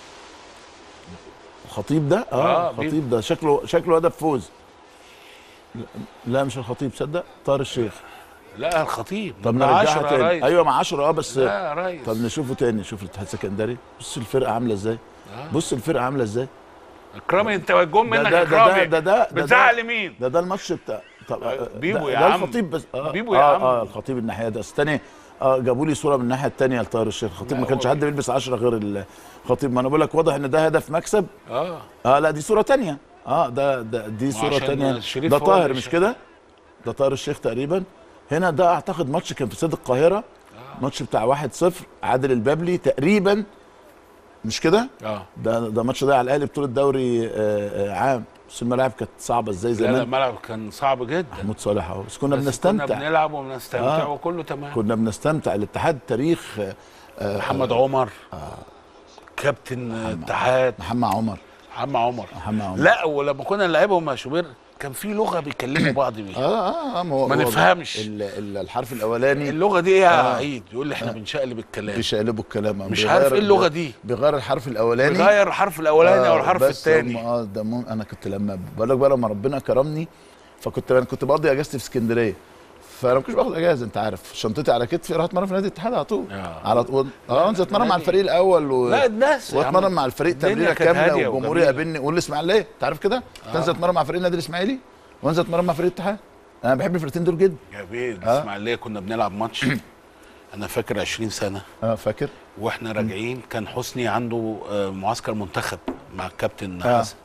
الخطيب ده اه, آه، الخطيب ده شكله شكله هدف فوز لا- لا مش الخطيب صدق طاهر الشيخ لا الخطيب طب ده نرجعها عشرة يا تاني ريس. ايوه مع 10 اه بس لا يا ريس طب نشوفه تاني شوف الاتحاد السكندري بص الفرقه عامله ازاي آه. بص الفرقه عامله ازاي اكرامي انت الجون ده منك ده ده ده اكرامي ده ده ده بتزعل ده, مين ده, ده الماتش بتاع طب آه، بيبو ده يا ده عم. الخطيب بس آه بيبو يا آه عم. اه الخطيب الناحيه ده استني اه جابوا لي صوره من الناحيه الثانيه لطاهر الشيخ الخطيب لا، ما كانش هو حد بيلبس 10 غير الخطيب ما انا بقول لك واضح ان ده هدف مكسب اه اه لا دي صوره تانية اه ده, ده دي صوره عشان تانية الشريف ده هو طاهر اللي مش شا- كده ده طاهر الشيخ تقريبا هنا ده اعتقد ماتش كان في استاد القاهره ماتش بتاع 1-0 عادل البابلي تقريبا مش كده اه ده ده ماتش ضيع على الاهلي بطوله دوري آه آه عام بس الملاعب كانت صعبه ازاي لا لا زمان الملعب كان صعب جدا محمود صالح اهو بس كنا بس بنستمتع كنا بنلعب وبنستمتع آه. وكله تمام كنا بنستمتع الاتحاد تاريخ آه، آه، محمد عمر كابتن اتحاد محمد عمر محمد عمر محمد عمر لا ولما كنا نلعبهم مع شوبير كان في لغه بيكلموا بعض بيها اه اه اه هو ما هو نفهمش. ال- ال- الحرف الاولاني اللغه دي ايه يا آه. عيد يقول لي احنا بنشقلب الكلام بيشقلبوا الكلام مش عارف ايه اللغه دي بيغير الحرف الاولاني بيغير الحرف الاولاني او آه، الحرف بس هم- الثاني اه ده مم... انا كنت لما بقول لك بقى لما ربنا كرمني فكنت انا كنت بقضي اجازتي في اسكندريه فانا ما كنتش باخد اجازه انت عارف شنطتي على كتفي رحت اتمرن في نادي الاتحاد على طول آه. على طول اه انزل اتمرن مع نادي- الفريق الاول و... لا الناس يا عم، واتمرن مع الفريق الدنيا تمرينه كانت كامله هادية والجمهور وجميلة. يقابلني والاسماعيليه انت عارف كده تنزل اتمرن مع فريق النادي الاسماعيلي وانزل اتمرن مع فريق الاتحاد انا بحب الفرقتين دول جدا يا بيه آه. الاسماعيليه كنا بنلعب ماتش انا فاكر 20 سنه اه فاكر واحنا راجعين كان حسني عنده آه، معسكر منتخب مع الكابتن آه. حسن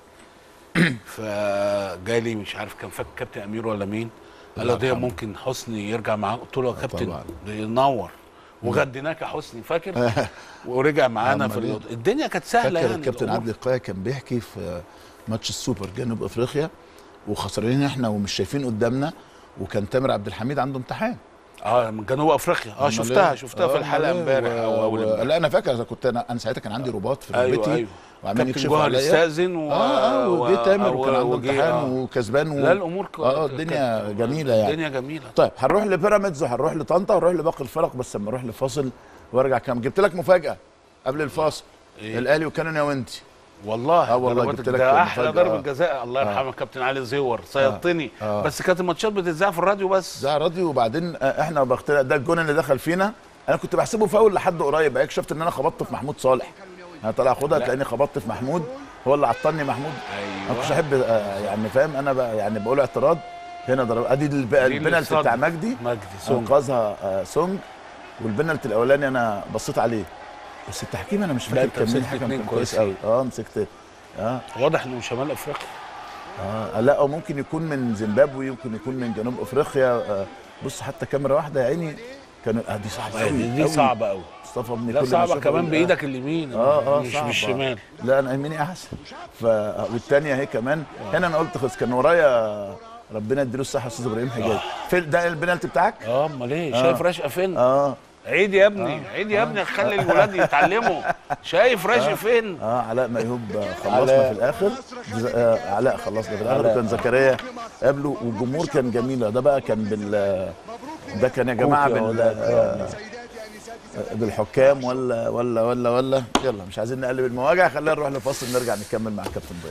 فجالي مش عارف كان فاكر كابتن امير ولا مين قال له الله ده يرحمه. ممكن حسني يرجع معاه قلت له يا كابتن طبعا. ده ينور وغديناك يا حسني فاكر ورجع معانا أمال في إيه؟ الوضع. الدنيا كانت سهله فاكر يعني الكابتن الأمور. عادل القاية كان بيحكي في ماتش السوبر جنوب افريقيا وخسرانين احنا ومش شايفين قدامنا وكان تامر عبد الحميد عنده امتحان اه من جنوب افريقيا اه أمال شفتها إيه؟ شفتها في آه، الحلقه أمال إيه؟ امبارح و- او اول و- امبارح لا انا فاكر انا كنت انا انا ساعتها كان عندي رباط في ايوه ركبتي ايوه وعمالين كابتن يكشفوا جوهر عليا استاذن و... اه اه وجه تامر و- وكان عنده وجه- امتحان آه. وكسبان و... لا الامور ك- اه ك- الدنيا كانت- جميله يعني الدنيا جميله طيب هنروح لبيراميدز وهنروح لطنطا وهنروح لباقي الفرق بس لما نروح لفاصل وارجع كام جبت لك مفاجاه قبل الفاصل إيه؟ الاهلي وكان يا وانتي والله آه والله ضربات جبت لك ده احلى مفاجأة. ضربه جزاء الله يرحمه كابتن علي زيور صيدتني آه. بس كانت الماتشات بتتذاع في الراديو بس ده راديو وبعدين آه، احنا بختنا ده الجون اللي دخل فينا انا كنت بحسبه فاول لحد قريب بعد اكتشفت ان انا خبطت في محمود صالح انا طالع اخدها تلاقيني خبطت في محمود هو اللي عطلني محمود انا ما كنتش احب آه، يعني فاهم انا بقى يعني بقول اعتراض هنا ضرب ادي الب- البنالتي الصد. بتاع مجدي مجدي سونج انقذها آه، سونج والبنالتي الاولاني انا بصيت عليه بس التحكيم انا مش لا، فاكر أنت كان مين مسكت حكم اتنين كان كويس كويسين. قوي اه مسكت اه واضح انه شمال افريقيا اه لا أو ممكن يكون من زيمبابوي يمكن يكون من جنوب افريقيا آه بص حتى كاميرا واحده يا عيني كانوا آه دي صعبه قوي دي, دي صعبه قوي مصطفى ابني لا كل ما صعبه أشوفه كمان يقول بايدك اليمين اه اه مش صعبة. بالشمال لا انا يميني احسن ف والثانيه اهي كمان هنا انا قلت خلاص كان ورايا ربنا يديله الصحه استاذ ابراهيم حجاج في ده البنالتي بتاعك اه امال ايه شايف رشقه فين اه عيد يا ابني عيد يا ابني خلي الولاد يتعلموا شايف رشقه فين اه علاء ميهوب آه، خلصنا علاء. في الاخر ز- آه علاء خلصنا في الاخر علاء. وكان زكريا قبله والجمهور كان جميل ده بقى كان بال ده كان يا جماعه كوكي بال ولا- آه، بالحكام ولا ولا ولا ولا يلا مش عايزين نقلب المواجع خلينا نروح لفاصل نرجع نكمل مع كابتن ضيف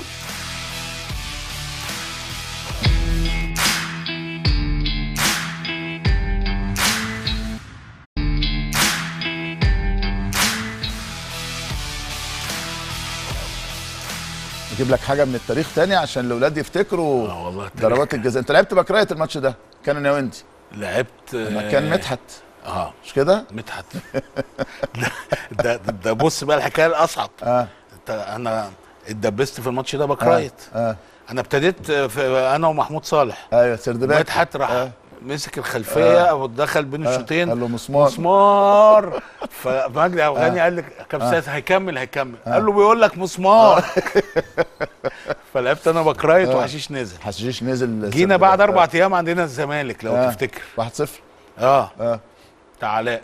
نجيب لك حاجه من التاريخ تاني عشان الاولاد يفتكروا اه والله التاريخ. ضربات الجزاء انت لعبت بكرايه الماتش ده كان انا وانت لعبت لما كان مدحت اه مش كده مدحت ده, ده, ده بص بقى الحكايه الاصعب اه انت انا اتدبست في الماتش ده بكرايت اه انا ابتديت في انا ومحمود صالح ايوه سردباك مدحت راح آه. مسك الخلفيه ودخل بين الشوطين قال له مسمار مسمار فمجدي افغاني قال لي كابتن هيكمل هيكمل قال له بيقول لك مسمار فلعبت انا بكرايت وحشيش نزل حشيش نزل جينا سردباك. بعد اربع ايام عندنا الزمالك لو آه. تفتكر 1-0 اه اه بتاع علاء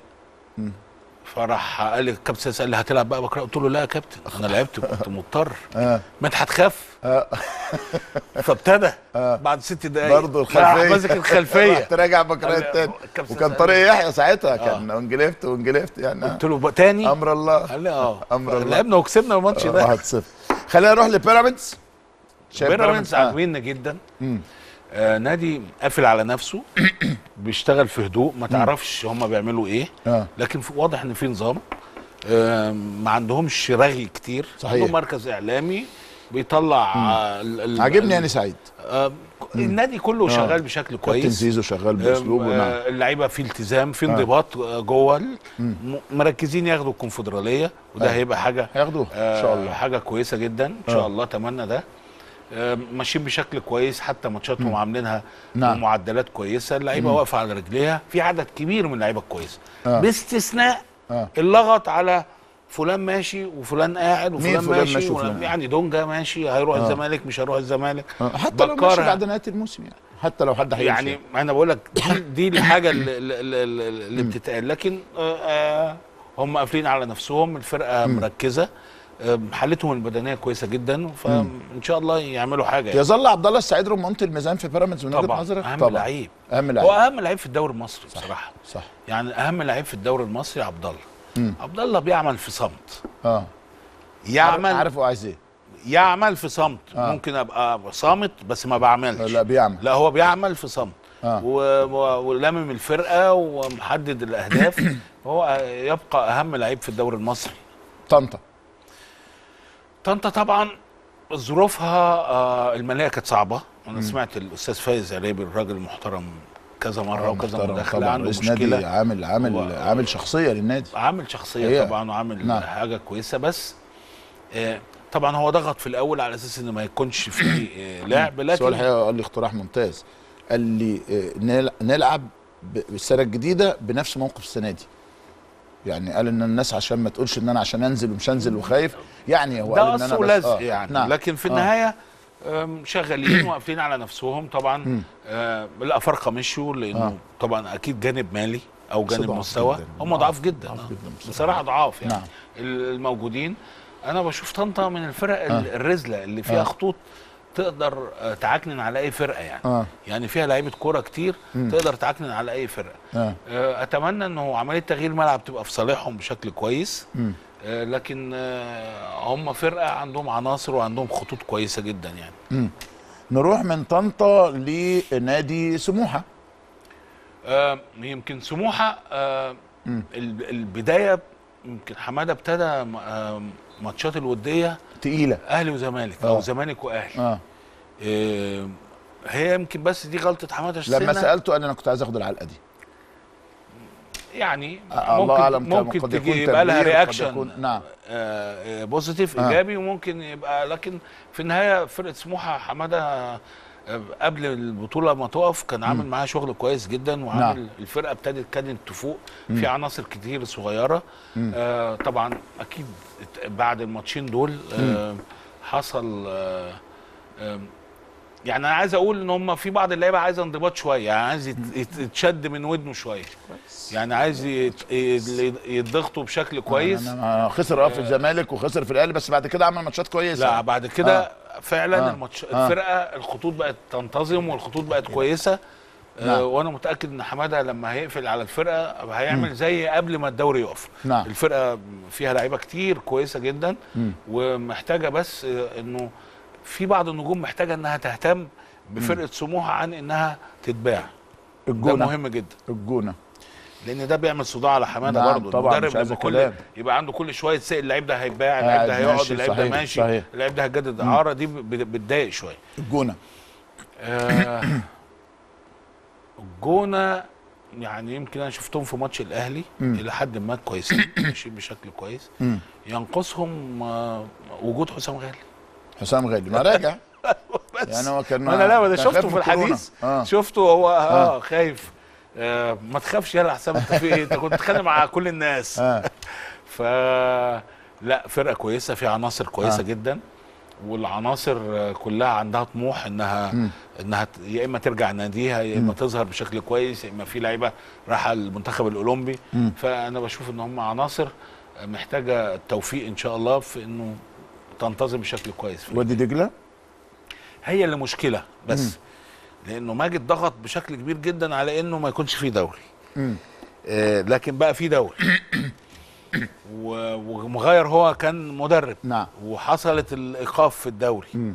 فراح قال لي الكابتن قال لي هتلعب بقى بكره قلت له لا يا كابتن انا لعبت كنت مضطر اه مدحت خاف فابتدى بعد ست دقايق برضه راح الخلفيه ماسك الخلفيه رحت راجع بكرايه قال- تاني كابتن وكان سأل- طارق يحيى ساعتها كان انجلفت وانجلفت يعني آه. قلت له بقى تاني امر الله قال لي اه أمر الله. لعبنا وكسبنا الماتش ده 1-0 خلينا نروح لبيراميدز شايف بيراميدز آه. عاجبيننا جدا آه نادي قافل على نفسه بيشتغل في هدوء ما تعرفش هم بيعملوا ايه آه. لكن في واضح ان في نظام آه ما عندهمش رغي كتير صحيح. عندهم مركز اعلامي بيطلع آه ال- ال- عاجبني ال- يعني سعيد آه النادي كله شغال بشكل كابتن كويس زيزو شغال باسلوبه آه، نعم اللعيبه في التزام في انضباط آه. جوه ال- م- مركزين ياخدوا الكونفدراليه وده آه. هيبقى حاجه هياخدوه ان شاء الله حاجه كويسه جدا ان شاء آه. الله اتمنى ده آه، ماشيين بشكل كويس حتى ماتشاتهم عاملينها نعم. بمعدلات كويسه اللعيبه واقفه على رجليها في عدد كبير من اللعيبه الكويسه آه. باستثناء آه. اللغط على فلان ماشي وفلان قاعد وفلان فلان ماشي, ماشي وفلان وفلان- يعني دونجا ماشي هيروح الزمالك مش هيروح الزمالك آه. حتى لو بكار ماشي ه- بعد نهايه الموسم يعني حتى لو حد هيمشي يعني انا بقول لك دي, دي الحاجه اللي, اللي, اللي, اللي بتتقال لكن آه آه هم قافلين على نفسهم الفرقه مركزه آه حالتهم البدنيه كويسه جدا فان شاء الله يعملوا حاجه يعني. يظل عبد الله السعيد رمانة الميزان في بيراميدز من وجهه طبعا نظرك اهم لعيب اهم هو لعيب اهم لعيب في الدوري المصري بصراحه صح يعني اهم لعيب في الدوري المصري عبد الله عبد الله بيعمل في صمت اه يعمل عارف هو عايز ايه يعمل في صمت آه. ممكن ابقى صامت بس ما بعملش لا بيعمل لا هو بيعمل في صمت آه. و- و- ولامم الفرقه ومحدد الاهداف هو يبقى اهم لعيب في الدوري المصري طنطا طنطا طبعا ظروفها آه، الماليه كانت صعبه انا سمعت الاستاذ فايز عريبي الراجل المحترم كذا مره وكذا محترم مداخله طبعا عنده رئيس نادي مشكله عامل عامل هو- عامل شخصيه للنادي عامل شخصيه هي. طبعا وعامل نعم. حاجه كويسه بس آه، طبعا هو ضغط في الاول على اساس ان ما يكونش فيه آه، لعب بس هو لكن الحقيقه قال لي اقتراح ممتاز قال لي آه، نل- نلعب ب- بالسنه الجديده بنفس موقف السنه دي يعني قال ان الناس عشان ما تقولش ان انا عشان انزل ومش هنزل وخايف يعني هو ده قال ان قص انا بس- ولزق آه، يعني نعم. لكن في آه. النهايه آم، شغالين واقفين على نفسهم طبعا آه، الافارقه مشوا لانه آه. طبعا اكيد جانب مالي او بس جانب ضعاف مستوى جداً. هم ضعاف- ضعاف جدا ضعاف آه. جداً بصراحة. بصراحه ضعاف يعني نعم. الموجودين انا بشوف طنطا من الفرق آه. الرزله اللي فيها آه. خطوط تقدر آه، تعكنن على اي فرقه يعني اه يعني فيها لعيبه كوره كتير مم. تقدر تعكنن على اي فرقه اه آه، اتمنى انه عمليه تغيير ملعب تبقى في صالحهم بشكل كويس مم. آه، لكن آه، هم فرقه عندهم عناصر وعندهم خطوط كويسه جدا يعني نروح من طنطا لنادي سموحه آه، يمكن سموحه آه، مم. ال- البدايه يمكن حماده ابتدى آه، ماتشات الوديه تقيله اهلي وزمالك آه. او زمالك واهلي اه آه، هي يمكن بس دي غلطه حماده لما السنة. سالته قال لي انا كنت عايز اخد العلقه دي يعني آه، الله ممكن أعلم كان- ممكن قد تيجي يكون يبقى لها تبرير، قد رياكشن يكون- نعم. آه، آه، بوزيتيف آه. ايجابي وممكن يبقى لكن في النهايه فرقه سموحه حماده آه، قبل البطوله ما تقف كان عامل معاها شغل كويس جدا وعامل نعم. الفرقه ابتدت كانت تفوق في عناصر كتير صغيره آه طبعا اكيد ات- بعد الماتشين دول آه حصل آه آه يعني انا عايز اقول ان هم في بعض اللعيبه عايزه انضباط شويه يعني عايز يت- يت- يتشد من ودنه شويه يعني عايز يت- يت- يتضغطوا بشكل كويس أنا- أنا خسر اه في الزمالك وخسر في الاهلي بس بعد كده عمل ماتشات كويسه لا بعد كده آه. فعلا آه. الماتش آه. الفرقه الخطوط بقت تنتظم والخطوط بقت كويسه نعم. آه وانا متاكد ان حماده لما هيقفل على الفرقه هيعمل زي قبل ما الدوري يقف نعم. الفرقه فيها لعيبه كتير كويسه جدا مم. ومحتاجه بس آه، انه في بعض النجوم محتاجه انها تهتم بفرقه سموحه عن انها تتباع ده الجونه مهم جدا الجونه لان ده بيعمل صداع على حماده نعم، برضه طبعاً، المدرب مش عايز لما كل كلام. يبقى عنده كل شويه تسال اللعيب ده هيتباع اللعيب قاعد ده هيقعد ماشي، اللعيب ده صحيح، ماشي صحيح. اللعيب ده هيجدد اعاره دي ب- بتضايق شويه الجونه آه، الجونه يعني يمكن انا شفتهم في ماتش الاهلي الى حد ما كويسين ماشيين بشكل كويس مم. ينقصهم آه، وجود حسام غالي حسام غالي ما راجع بس يعني هو كان ما انا لا ما ده كان شفته خايف في من الكورونا. الحديث اه شفته هو اه, خايف آه ما تخافش يلا حسام انت في ايه انت كنت بتتخانق مع كل الناس اه ف لا فرقه كويسه في عناصر كويسه آه. آه. جدا والعناصر آه، كلها عندها طموح انها مم. انها ت- يا اما ترجع ناديها يا اما تظهر بشكل كويس يا اما في لعيبه رايحه المنتخب الاولمبي مم. فانا بشوف ان هم عناصر آه، محتاجه التوفيق ان شاء الله في انه تنتظم بشكل كويس في وادي دجله هي اللي مشكله بس لانه ماجد ضغط بشكل كبير جدا على انه ما يكونش فيه دوري مم. آه لكن بقى فيه دوري و- ومغير هو كان مدرب نعم وحصلت الايقاف في الدوري مم.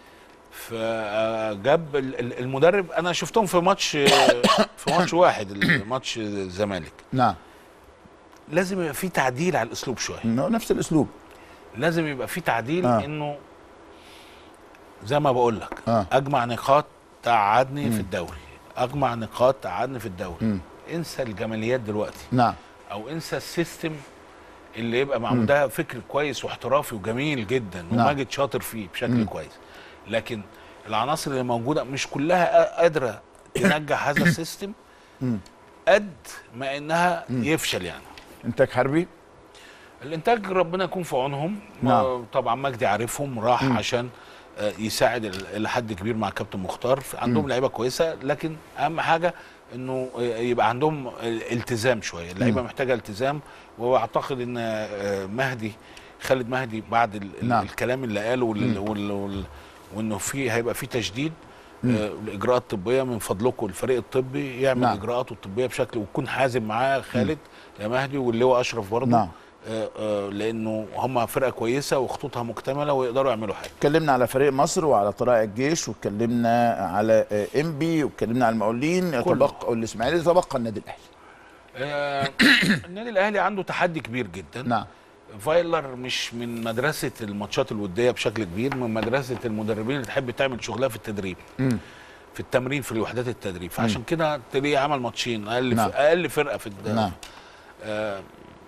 فجاب ال- ال- المدرب انا شفتهم في ماتش في ماتش واحد ماتش الزمالك نعم لازم يبقى في تعديل على الاسلوب شويه إنه نفس الاسلوب لازم يبقى في تعديل آه. آه. انه زي ما بقول لك آه. اجمع نقاط تقعدني في الدوري اجمع نقاط تقعدني في الدوري مم. انسى الجماليات دلوقتي نعم او انسى السيستم اللي يبقى معمول ده فكر كويس واحترافي وجميل جدا نعم. وماجد شاطر فيه بشكل مم. كويس لكن العناصر اللي موجوده مش كلها قادره تنجح هذا السيستم مم. قد ما انها يفشل يعني انتاج حربي الانتاج ربنا يكون في عونهم نعم. ما- طبعا مجدي عارفهم راح عشان آه، يساعد ال- الى حد كبير مع كابتن مختار عندهم لعيبه كويسه لكن اهم حاجه انه آه، يبقى عندهم ال- التزام شويه اللعيبه محتاجه التزام واعتقد ان آه، مهدي خالد مهدي بعد ال ال نعم. الكلام اللي قاله وال وال وال وانه في هيبقى في تشديد آه، الاجراءات الطبيه من فضلكم الفريق الطبي يعمل نعم. نعم. اجراءاته الطبيه بشكل ويكون حازم معاه خالد يا مهدي واللي هو اشرف برضه نعم. آه، آه، لانه هم فرقه كويسه وخطوطها مكتمله ويقدروا يعملوا حاجه اتكلمنا على فريق مصر وعلى طلائع الجيش واتكلمنا على آه، انبي واتكلمنا على المقاولين يتبقى والاسماعيلي يتبقى النادي الاهلي آه، النادي الاهلي عنده تحدي كبير جدا نعم فايلر مش من مدرسه الماتشات الوديه بشكل كبير من مدرسه المدربين اللي تحب تعمل شغلها في التدريب مم. في التمرين في الوحدات التدريب فعشان كده تلاقيه عمل ماتشين اقل نعم. نعم. اقل فرقه في الد... نعم آه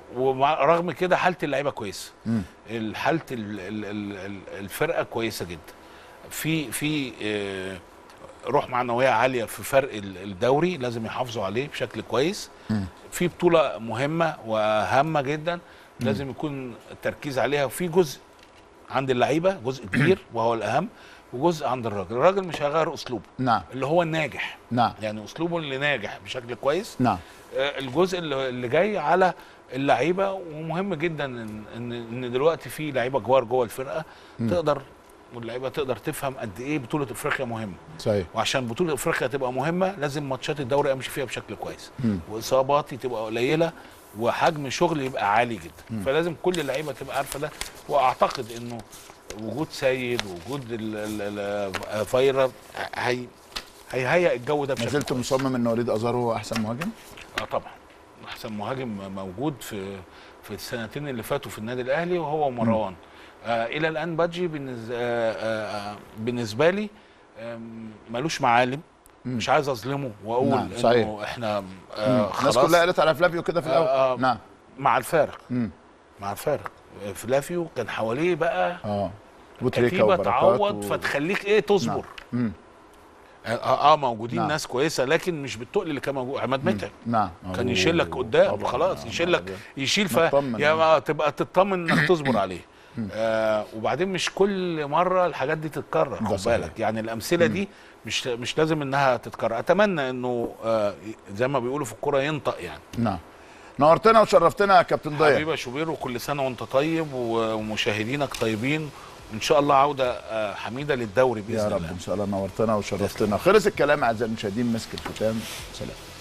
ورغم كده حاله اللعيبه كويسه حاله ال- ال- ال- ال- الفرقه كويسه جدا في في آه، روح معنويه عاليه في فرق ال- الدوري لازم يحافظوا عليه بشكل كويس في بطوله مهمه وهامه جدا لازم يكون التركيز عليها وفي جزء عند اللعيبه جزء كبير وهو الاهم وجزء عند الراجل الراجل مش هيغير اسلوبه نعم اللي هو الناجح نعم يعني اسلوبه اللي ناجح بشكل كويس نعم آه، الجزء اللي اللي جاي على اللعيبه ومهم جدا ان ان, إن دلوقتي في لعيبه كبار جوه الفرقه تقدر واللعيبه تقدر تفهم قد ايه بطوله افريقيا مهمه صحيح وعشان بطوله افريقيا تبقى مهمه لازم ماتشات الدوري امشي فيها بشكل كويس واصاباتي تبقى قليله وحجم شغل يبقى عالي جدا فلازم كل اللعيبه تبقى عارفه ده واعتقد انه وجود سيد وجود ال- ال- ال- فايرر هي هيهيئ الجو ده ما بشكل زلت مصمم ان وليد ازارو هو احسن مهاجم اه طبعا احسن مهاجم موجود في في السنتين اللي فاتوا في النادي الاهلي وهو ومروان آه الى الان بادجي بالنسبه آه آه بالنسبه لي آم، ملوش معالم مش عايز اظلمه واقول نعم، صحيح. انه احنا آه الناس خلاص كلها قالت على فلافيو كده في آه، آه. الاول نعم مع الفارق مم. مع الفارق آه، فلافيو كان حواليه بقى اه وتريكا كتيبه وبركات تعوض و... فتخليك ايه تصبر مم. اه, آه موجودين نعم. ناس كويسه لكن مش بالتقل اللي كان موجود عماد متعب نعم كان أوه. يشيلك قدام طبعاً. خلاص آه، يشيلك طبعاً. يشيل ف مطمن. يا ما تبقى تطمن انك تصبر عليه آه وبعدين مش كل مره الحاجات دي تتكرر ده خد صحيح. بالك يعني الامثله دي مش مش لازم انها تتكرر اتمنى انه آه زي ما بيقولوا في الكوره ينطق يعني نعم نورتنا وشرفتنا يا كابتن ضياء حبيبي يا شوبير وكل سنه وانت طيب و- ومشاهدينك طيبين وان شاء الله عوده آه حميده للدوري باذن يا الله رب ان شاء الله نورتنا وشرفتنا خلص الكلام اعزائي المشاهدين مسك الختام سلام